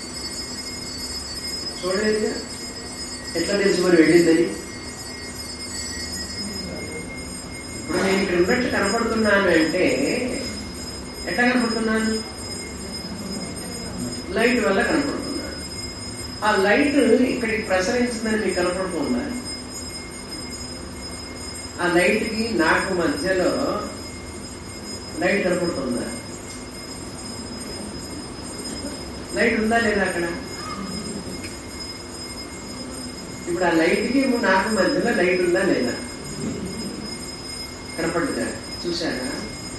చూడలేదుగా ఎట్లా తెలుసు మరి వెళ్ళిందని ఇప్పుడు నేను ఇక్కడ ఉన్నట్టు కనపడుతున్నాను అంటే ఎట్లా కనపడుతున్నాను లైట్ వల్ల కనపడుతున్నాను ఆ లైట్ ఇక్కడికి ప్రసరించిందని మీకు కనపడుతుందా ఆ లైట్ కి నాకు మధ్యలో లైట్ కనపడుతుందా లైట్ ఉందా లేదా అక్కడ ఇప్పుడు ఆ లైట్ కి నాకు మధ్యలో లైట్ ఉందా లేదా కనపడుతుందా చూసారా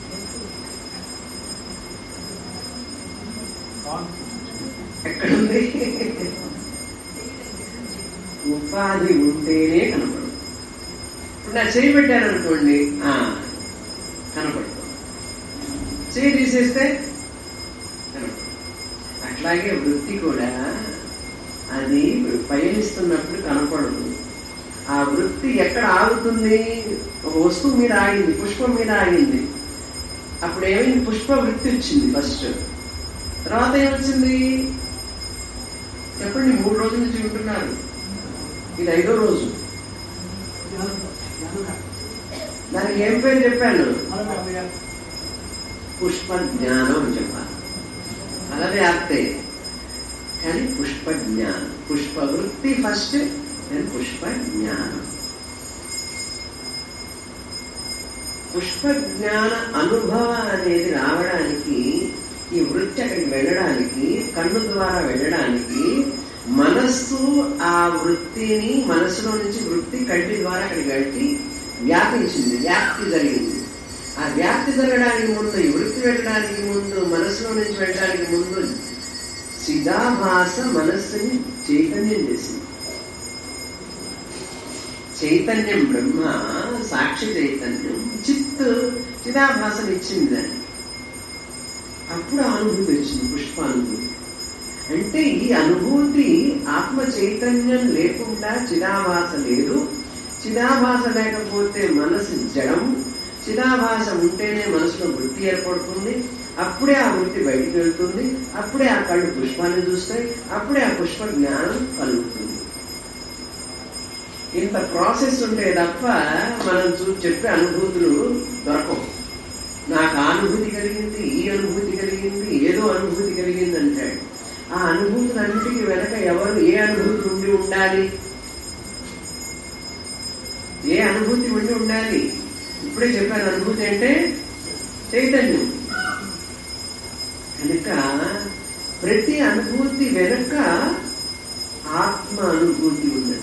ఎక్కడుంది ఉపాధి ఉంటేనే కనపడు ఇప్పుడు నా చేయి పెట్టాను అనుకోండి ఆ, కనపడుతుంది చేయి తీసేస్తే కనపడు అట్లాగే వృత్తి కూడా అది పయనిస్తున్నప్పుడు కనపడదు ఆ వృత్తి ఎక్కడ ఆగుతుంది ఒక వస్తువు మీద ఆగింది పుష్పం మీద ఆగింది అప్పుడు ఏమైంది పుష్ప వృత్తి వచ్చింది ఫస్ట్ తర్వాత ఏమొచ్చింది చెప్పండి మూడు రోజుల నుంచి వింటున్నారు ఇది ఐదో రోజు దానికి ఏం పేరు చెప్పాను పుష్ప జ్ఞానం అని చెప్పాలి అలాగే ఆప్తే కానీ పుష్ప జ్ఞానం పుష్ప వృత్తి ఫస్ట్ దెన్ పుష్ప జ్ఞానం పుష్ప జ్ఞాన అనుభవం అనేది రావడానికి ఈ వృత్తి అక్కడికి వెళ్ళడానికి కన్ను ద్వారా వెళ్ళడానికి మనస్సు ఆ వృత్తిని మనసులో నుంచి వృత్తి కంటి ద్వారా అక్కడికి వెళ్ళి వ్యాపించింది వ్యాప్తి జరిగింది ఆ వ్యాప్తి జరగడానికి ముందు ఈ వృత్తి వెళ్ళడానికి ముందు మనసులో నుంచి వెళ్ళడానికి ముందు చిదాభాస మనస్సుని చైతన్యం చేసింది చైతన్యం బ్రహ్మ సాక్షి చైతన్యం చిత్ చిదాభాసం ఇచ్చింది దాన్ని అప్పుడు ఆ అనుభూతి వచ్చింది పుష్పానుభూతి అంటే ఈ అనుభూతి ఆత్మ చైతన్యం లేకుండా చిదాభాస లేదు చిదాభాస లేకపోతే మనసు జడం చిదాభాస ఉంటేనే మనసులో వృత్తి ఏర్పడుతుంది అప్పుడే ఆ వృత్తి బయటికి వెళ్తుంది అప్పుడే ఆ కళ్ళు పుష్పాన్ని చూస్తాయి అప్పుడే ఆ పుష్ప జ్ఞానం కలుగుతుంది ఇంత ప్రాసెస్ ఉంటే తప్ప మనం చూ చెప్పే అనుభూతులు దొరకవు నాకు ఆ అనుభూతి కలిగింది ఈ అనుభూతి కలిగింది ఏదో అనుభూతి కలిగింది అంటాడు ఆ అనుభూతులన్నిటికీ వెనక ఎవరు ఏ అనుభూతి ఉండి ఉండాలి ఏ అనుభూతి ఉండి ఉండాలి ఇప్పుడే చెప్పాను అనుభూతి అంటే చైతన్యం కనుక ప్రతి అనుభూతి వెనుక ఆత్మ అనుభూతి ఉన్నది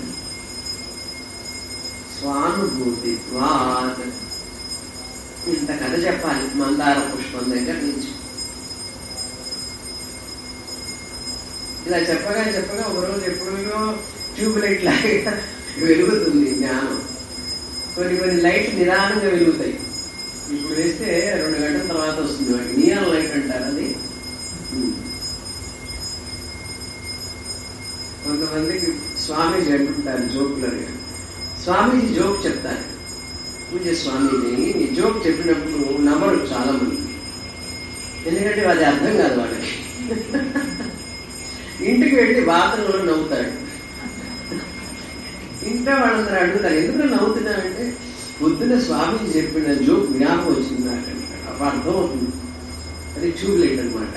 స్వానుభూతి వాత్ ఇంత కథ చెప్పాలి మందార పుష్పం దగ్గర నుంచి ఇలా చెప్పగా చెప్పగా ఒక రోజు ఎప్పుడో ట్యూబ్ లైట్ లాగా వెలుగుతుంది జ్ఞానం కొన్ని కొన్ని లైట్లు నిదానంగా వెలుగుతాయి ఇప్పుడు వేస్తే రెండు గంటల తర్వాత వస్తుంది వాటి నియాన్ లైట్ అంటారు అది ఉమ్. కొంతమందికి స్వామీజీ అంటుంటారు జోకులర్గా స్వామీజీ జోక్ చెప్తారు పూజ స్వామీజీ ఈ జోక్ చెప్పినప్పుడు నమ్మరు చాలా మంది ఎందుకంటే అది అర్థం కాదు వాళ్ళకి ఇంటికి వెళ్ళి బాత్రూంలో నవ్వుతాడు ఇంట్లో వాళ్ళందరూ అడుగుతారు ఎందుకు నవ్వుతున్నావంటే పొద్దున స్వామీజీ చెప్పిన జోక్ జ్ఞాపకం వచ్చింది నాకు అప్పుడు అర్థం అవుతుంది అది ట్యూబ్ లైట్ అనమాట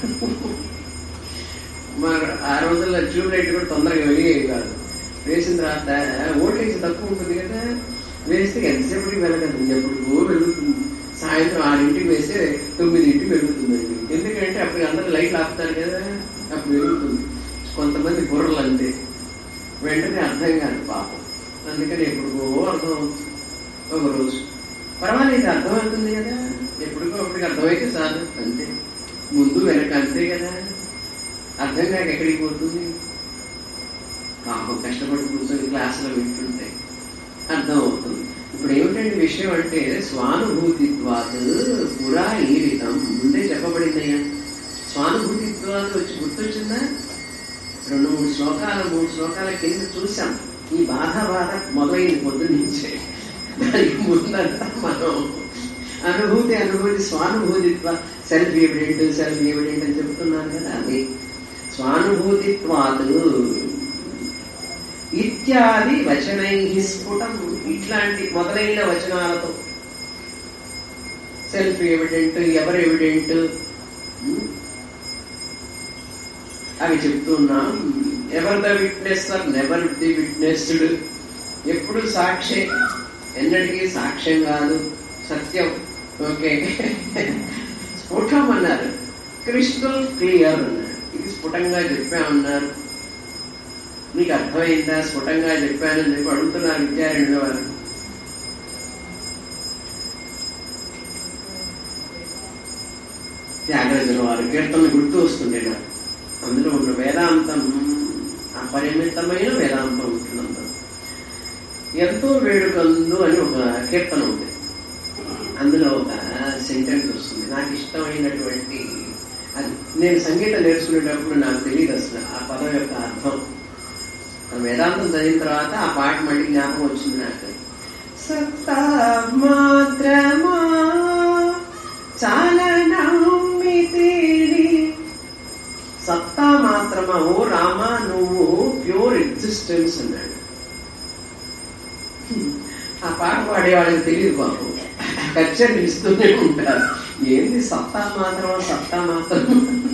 మరి ఆ రోజుల్లో ట్యూబ్ లైట్ కూడా తొందరగా వెలిగేవి కాదు వేసిన తర్వాత ఓల్టేజ్ తక్కువ ఉంటుంది కదా వేస్తే ఎంతసేపటికి వెళ్ళగలదు ఎప్పుడు వెలుగుతుంది సాయంత్రం ఆరింటికి వేస్తే తొమ్మిదింటికి వెలుగుతుందండి ఎందుకంటే అప్పుడు అందరూ లైట్లు ఆపుతారు కదా అప్పుడు వెలుగుతుంది కొంతమంది బుర్రలు అంతే వెంటనే అర్థం కాదు పాపం అందుకని ఎప్పుడుకో అర్థం అవుతుంది ఒక రోజు పర్వాలేదు అర్థమవుతుంది కదా ఎప్పుడుకో అప్పటికి అర్థమైతే చాలు అంతే ముందు వెనక అంతే కదా అర్థం కాక ఎక్కడికి పోతుంది పాపం కష్టపడి కూర్చొని క్లాసులో వింటుంటే అర్థం అవుతుంది ఇప్పుడు ఏమిటంటే విషయం అంటే స్వానుభూతిత్వాత్ పురా ఈరితం ముందే చెప్పబడిందయ్యా స్వానుభూతిత్వాత్ వచ్చి గుర్తొచ్చిందా రెండు మూడు శ్లోకాల మూడు శ్లోకాల కింద చూసాం ఈ బాధ బాధ మొదలైన పొద్దు నుంచే దానికి ముందంతా మనం అనుభూతి అనుభూతి స్వానుభూతిత్వ సెల్ఫ్ ఎవిడెంట్ సెల్ఫ్ ఎవిడెంట్ అని చెప్తున్నాను కదా అది స్వానుభూతిత్వాత్ ఇత్యాది వచనై స్ఫుటం ఇట్లాంటి మొదలైన వచనాలతో సెల్ఫ్ ఎవిడెంట్ ఎవరు ఎవిడెంట్ అవి చెప్తున్నాం ever the witness are never the witnessed ఎప్పుడు సాక్షి ఎన్నటికీ సాక్ష్యం కాదు సత్యం ఓకే స్ఫుటం అన్నారు క్రిస్టల్ క్లియర్ అన్నారు ఇది స్ఫుటంగా చెప్పామన్నారు మీకు అర్థమైందా స్ఫుటంగా చెప్పానని చెప్పి అడుగుతున్నారు విద్యారణ్యుల వారు త్యాగరాజుల వారు కీర్తనలు గుర్తు వస్తుండే నాకు అందులో ఉన్న వేదాంతం అపరిమితమైన వేదాంతం ఉంటుంది అందులో ఎంతో వేడుకందు అని ఒక కీర్తన ఉంది అందులో ఒక సెంటెన్స్ వస్తుంది నాకు ఇష్టమైనటువంటి అది నేను సంగీతం నేర్చుకునేటప్పుడు నాకు తెలియదు అసలు ఆ పదం యొక్క అర్థం ఆ వేదాంతం చదివిన తర్వాత ఆ పాట మళ్ళీ జ్ఞాపకం వచ్చింది నాకు సత్తా మాత్రమా చాలా నమ్మితేని సత్తా మాత్రమా ఓ రామా నువ్వు ప్యూర్ ఎగ్జిస్టెన్స్ అన్నాడు ఆ పాట పాడే వాళ్ళకి తెలియదు బాబు కచ్చర్ ఇస్తూనే ఉంటారు ఏంది సత్తా మాత్రమా సత్తా మాత్రం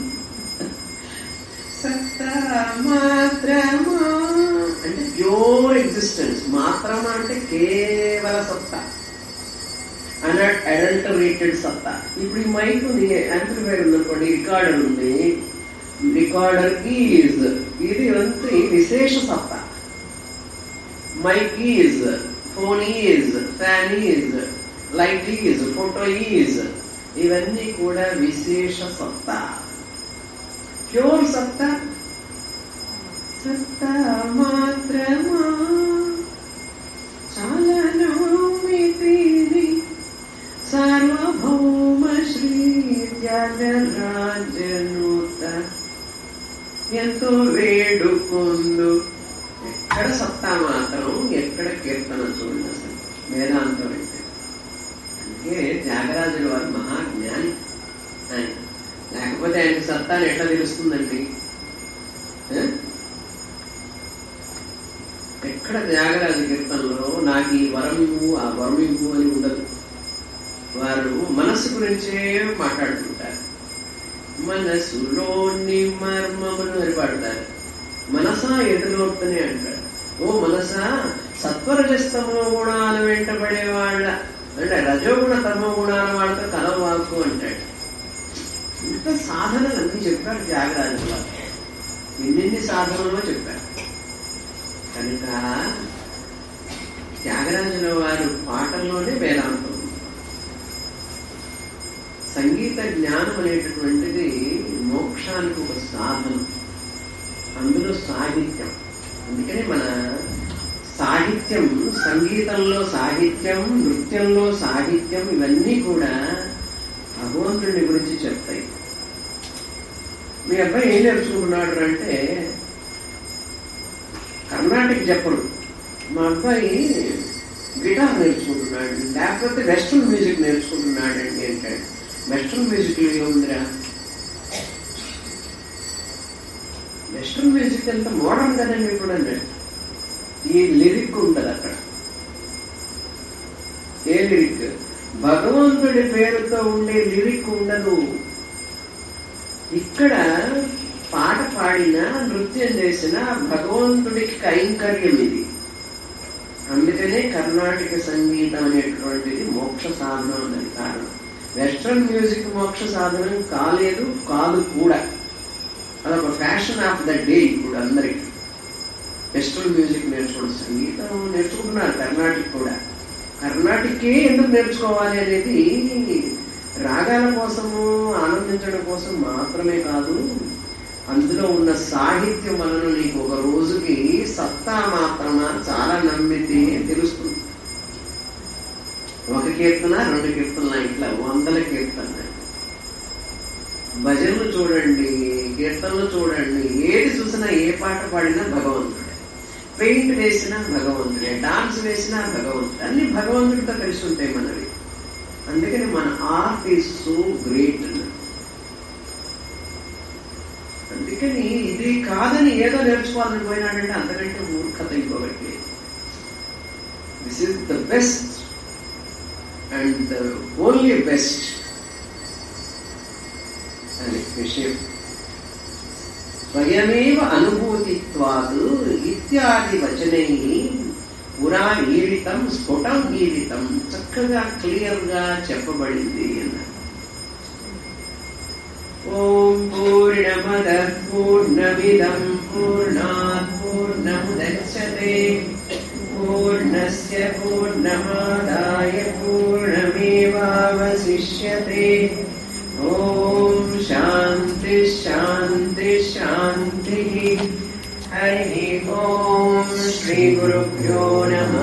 సత్తా మాత్రమా అంటే ప్యూర్ ఎగ్జిస్టెన్స్ మాత్రమా అంటే కేవల సత్తా అడల్ట్ అడల్టరేటెడ్ సత్తా ఇప్పుడు ఈ మైక్ ఉంది యాంప్లిఫైర్ ఉందనుకోండి రికార్డర్ ఉంది రికార్డర్ ఈజ్ ఇది అంతే విశేష సత్తా mic is phone is fan is light is photo is ఇవన్నీ కూడా విశేష సత్తా ప్యూర్ సత్తా సత్తా మాత్రమా చాలా నమ్మితేని సార్వభౌమ శ్రీ త్యాగరాజనూత ఎంతో వేడుకొందు ఎక్కడ సత్తా మాత్రం ఎక్కడ కీర్తన చూడండి అసలు వేదాంతం అయితే అందుకే త్యాగరాజుల వారు మహాజ్ఞాని ఆయన లేకపోతే ఆయనకి సత్తాను ఎట్లా తెలుస్తుందండి ఆ? ఎక్కడ త్యాగరాజు కీర్తనలో నాకు ఈ వరం ఇవ్వు ఆ వరం ఇవ్వు అని ఉండదు వారు మనస్సు గురించే మాట్లాడుతుంటారు మనసులోని మర్మమును అని పాడతారు మనసా ఎటులోపుతనే అంటాడు ఓ మనసా సత్వరజస్తమో గుణాలు వెంటబడే వాళ్ళ అంటే రజోగుణ తమో గుణాల వాళ్ళతో కలవాకు అంటాడు ఇంత సాధనలు అన్ని చెప్పారు త్యాగరాజు వారు ఎన్నెన్ని సాధనలో చెప్పారు కనుక త్యాగరాజుల వారు పాటల్లోనే వేదాంతం ఉంది. సంగీత జ్ఞానం అనేటటువంటిది మోక్షానికి ఒక సాధనం అందులో సాహిత్యం అందుకని మన సాహిత్యం సంగీతంలో సాహిత్యం నృత్యంలో సాహిత్యం ఇవన్నీ కూడా భగవంతుడిని గురించి చెప్తాయి మీ అబ్బాయి ఏం నేర్చుకుంటున్నాడు అంటే కర్ణాటక చెప్పడు మా అబ్బాయి గిటార్ నేర్చుకుంటున్నాడు లేకపోతే వెస్ట్రన్ మ్యూజిక్ నేర్చుకుంటున్నాడు అండి అంటాడు వెస్ట్రన్ మ్యూజిక్ ఏముందిరా వెస్ట్రన్ మ్యూజిక్ ఎంత మోడర్న్ కదండి ఇప్పుడు అన్నాడు ఈ లిరిక్ ఉండదు అక్కడ ఏ లిరిక్ భగవంతుడి పేరుతో ఉండే లిరిక్ ఉండదు ఇక్కడ పాట పాడిన నృత్యం చేసిన భగవంతుడికి కైంకర్యం ఇది అందుకనే కర్ణాటక సంగీతం అనేటువంటిది మోక్ష సాధనం అన్నది కారణం వెస్ట్రన్ మ్యూజిక్ మోక్ష సాధనం కాలేదు కాదు కూడా అదొక ఫ్యాషన్ ఆఫ్ ద డే ఇప్పుడు అందరికి వెస్ట్రన్ మ్యూజిక్ నేర్చుకోవడం సంగీతం నేర్చుకుంటున్నారు కర్ణాటక కూడా కర్ణాటకే ఎందుకు నేర్చుకోవాలి అనేది రాగాల కోసము ఆనందించడం కోసం మాత్రమే కాదు అందులో ఉన్న సాహిత్యం వలన నీకు ఒక రోజుకి సత్తా మాత్రమా చాలా నమ్మితే తెలుస్తుంది ఒక కీర్తన రెండు కీర్తనల ఇట్లా వందల కీర్తన భజనలు చూడండి కీర్తనలు చూడండి ఏది చూసినా ఏ పాట పాడినా భగవంతుడే పెయింట్ వేసినా భగవంతుడే డాన్స్ వేసినా భగవంతుడే అన్ని భగవంతుడితో కలిసి ఉంటాయి మనవి అందుకని మన ఆర్ట్ ఈస్ సో గ్రేట్ అందుకని ఇది కాదని ఏదో నేర్చుకోవాలని పోయినాడంటే అంతకంటే మూర్ఖత ఇంకొకటి లేదు this is the best and the only best అని విషయం స్వయమేవ అనుభూతిత్వాత్ ఇత్యాది వచనై పురా ఈరితం స్ఫుటం ఈరితం చక్కగా క్లియర్ గా చెప్పబడింది అన్నారు ఓం పూర్ణమద పూర్ణమిదం పూర్ణాత్ పూర్ణముదచ్చతే పూర్ణస్య పూర్ణమాదాయ పూర్ణమేవావశిష్యతే ఓం శాంతి శాంతి శాంతి హరి ఓం శ్రీ గురుభ్యో నమ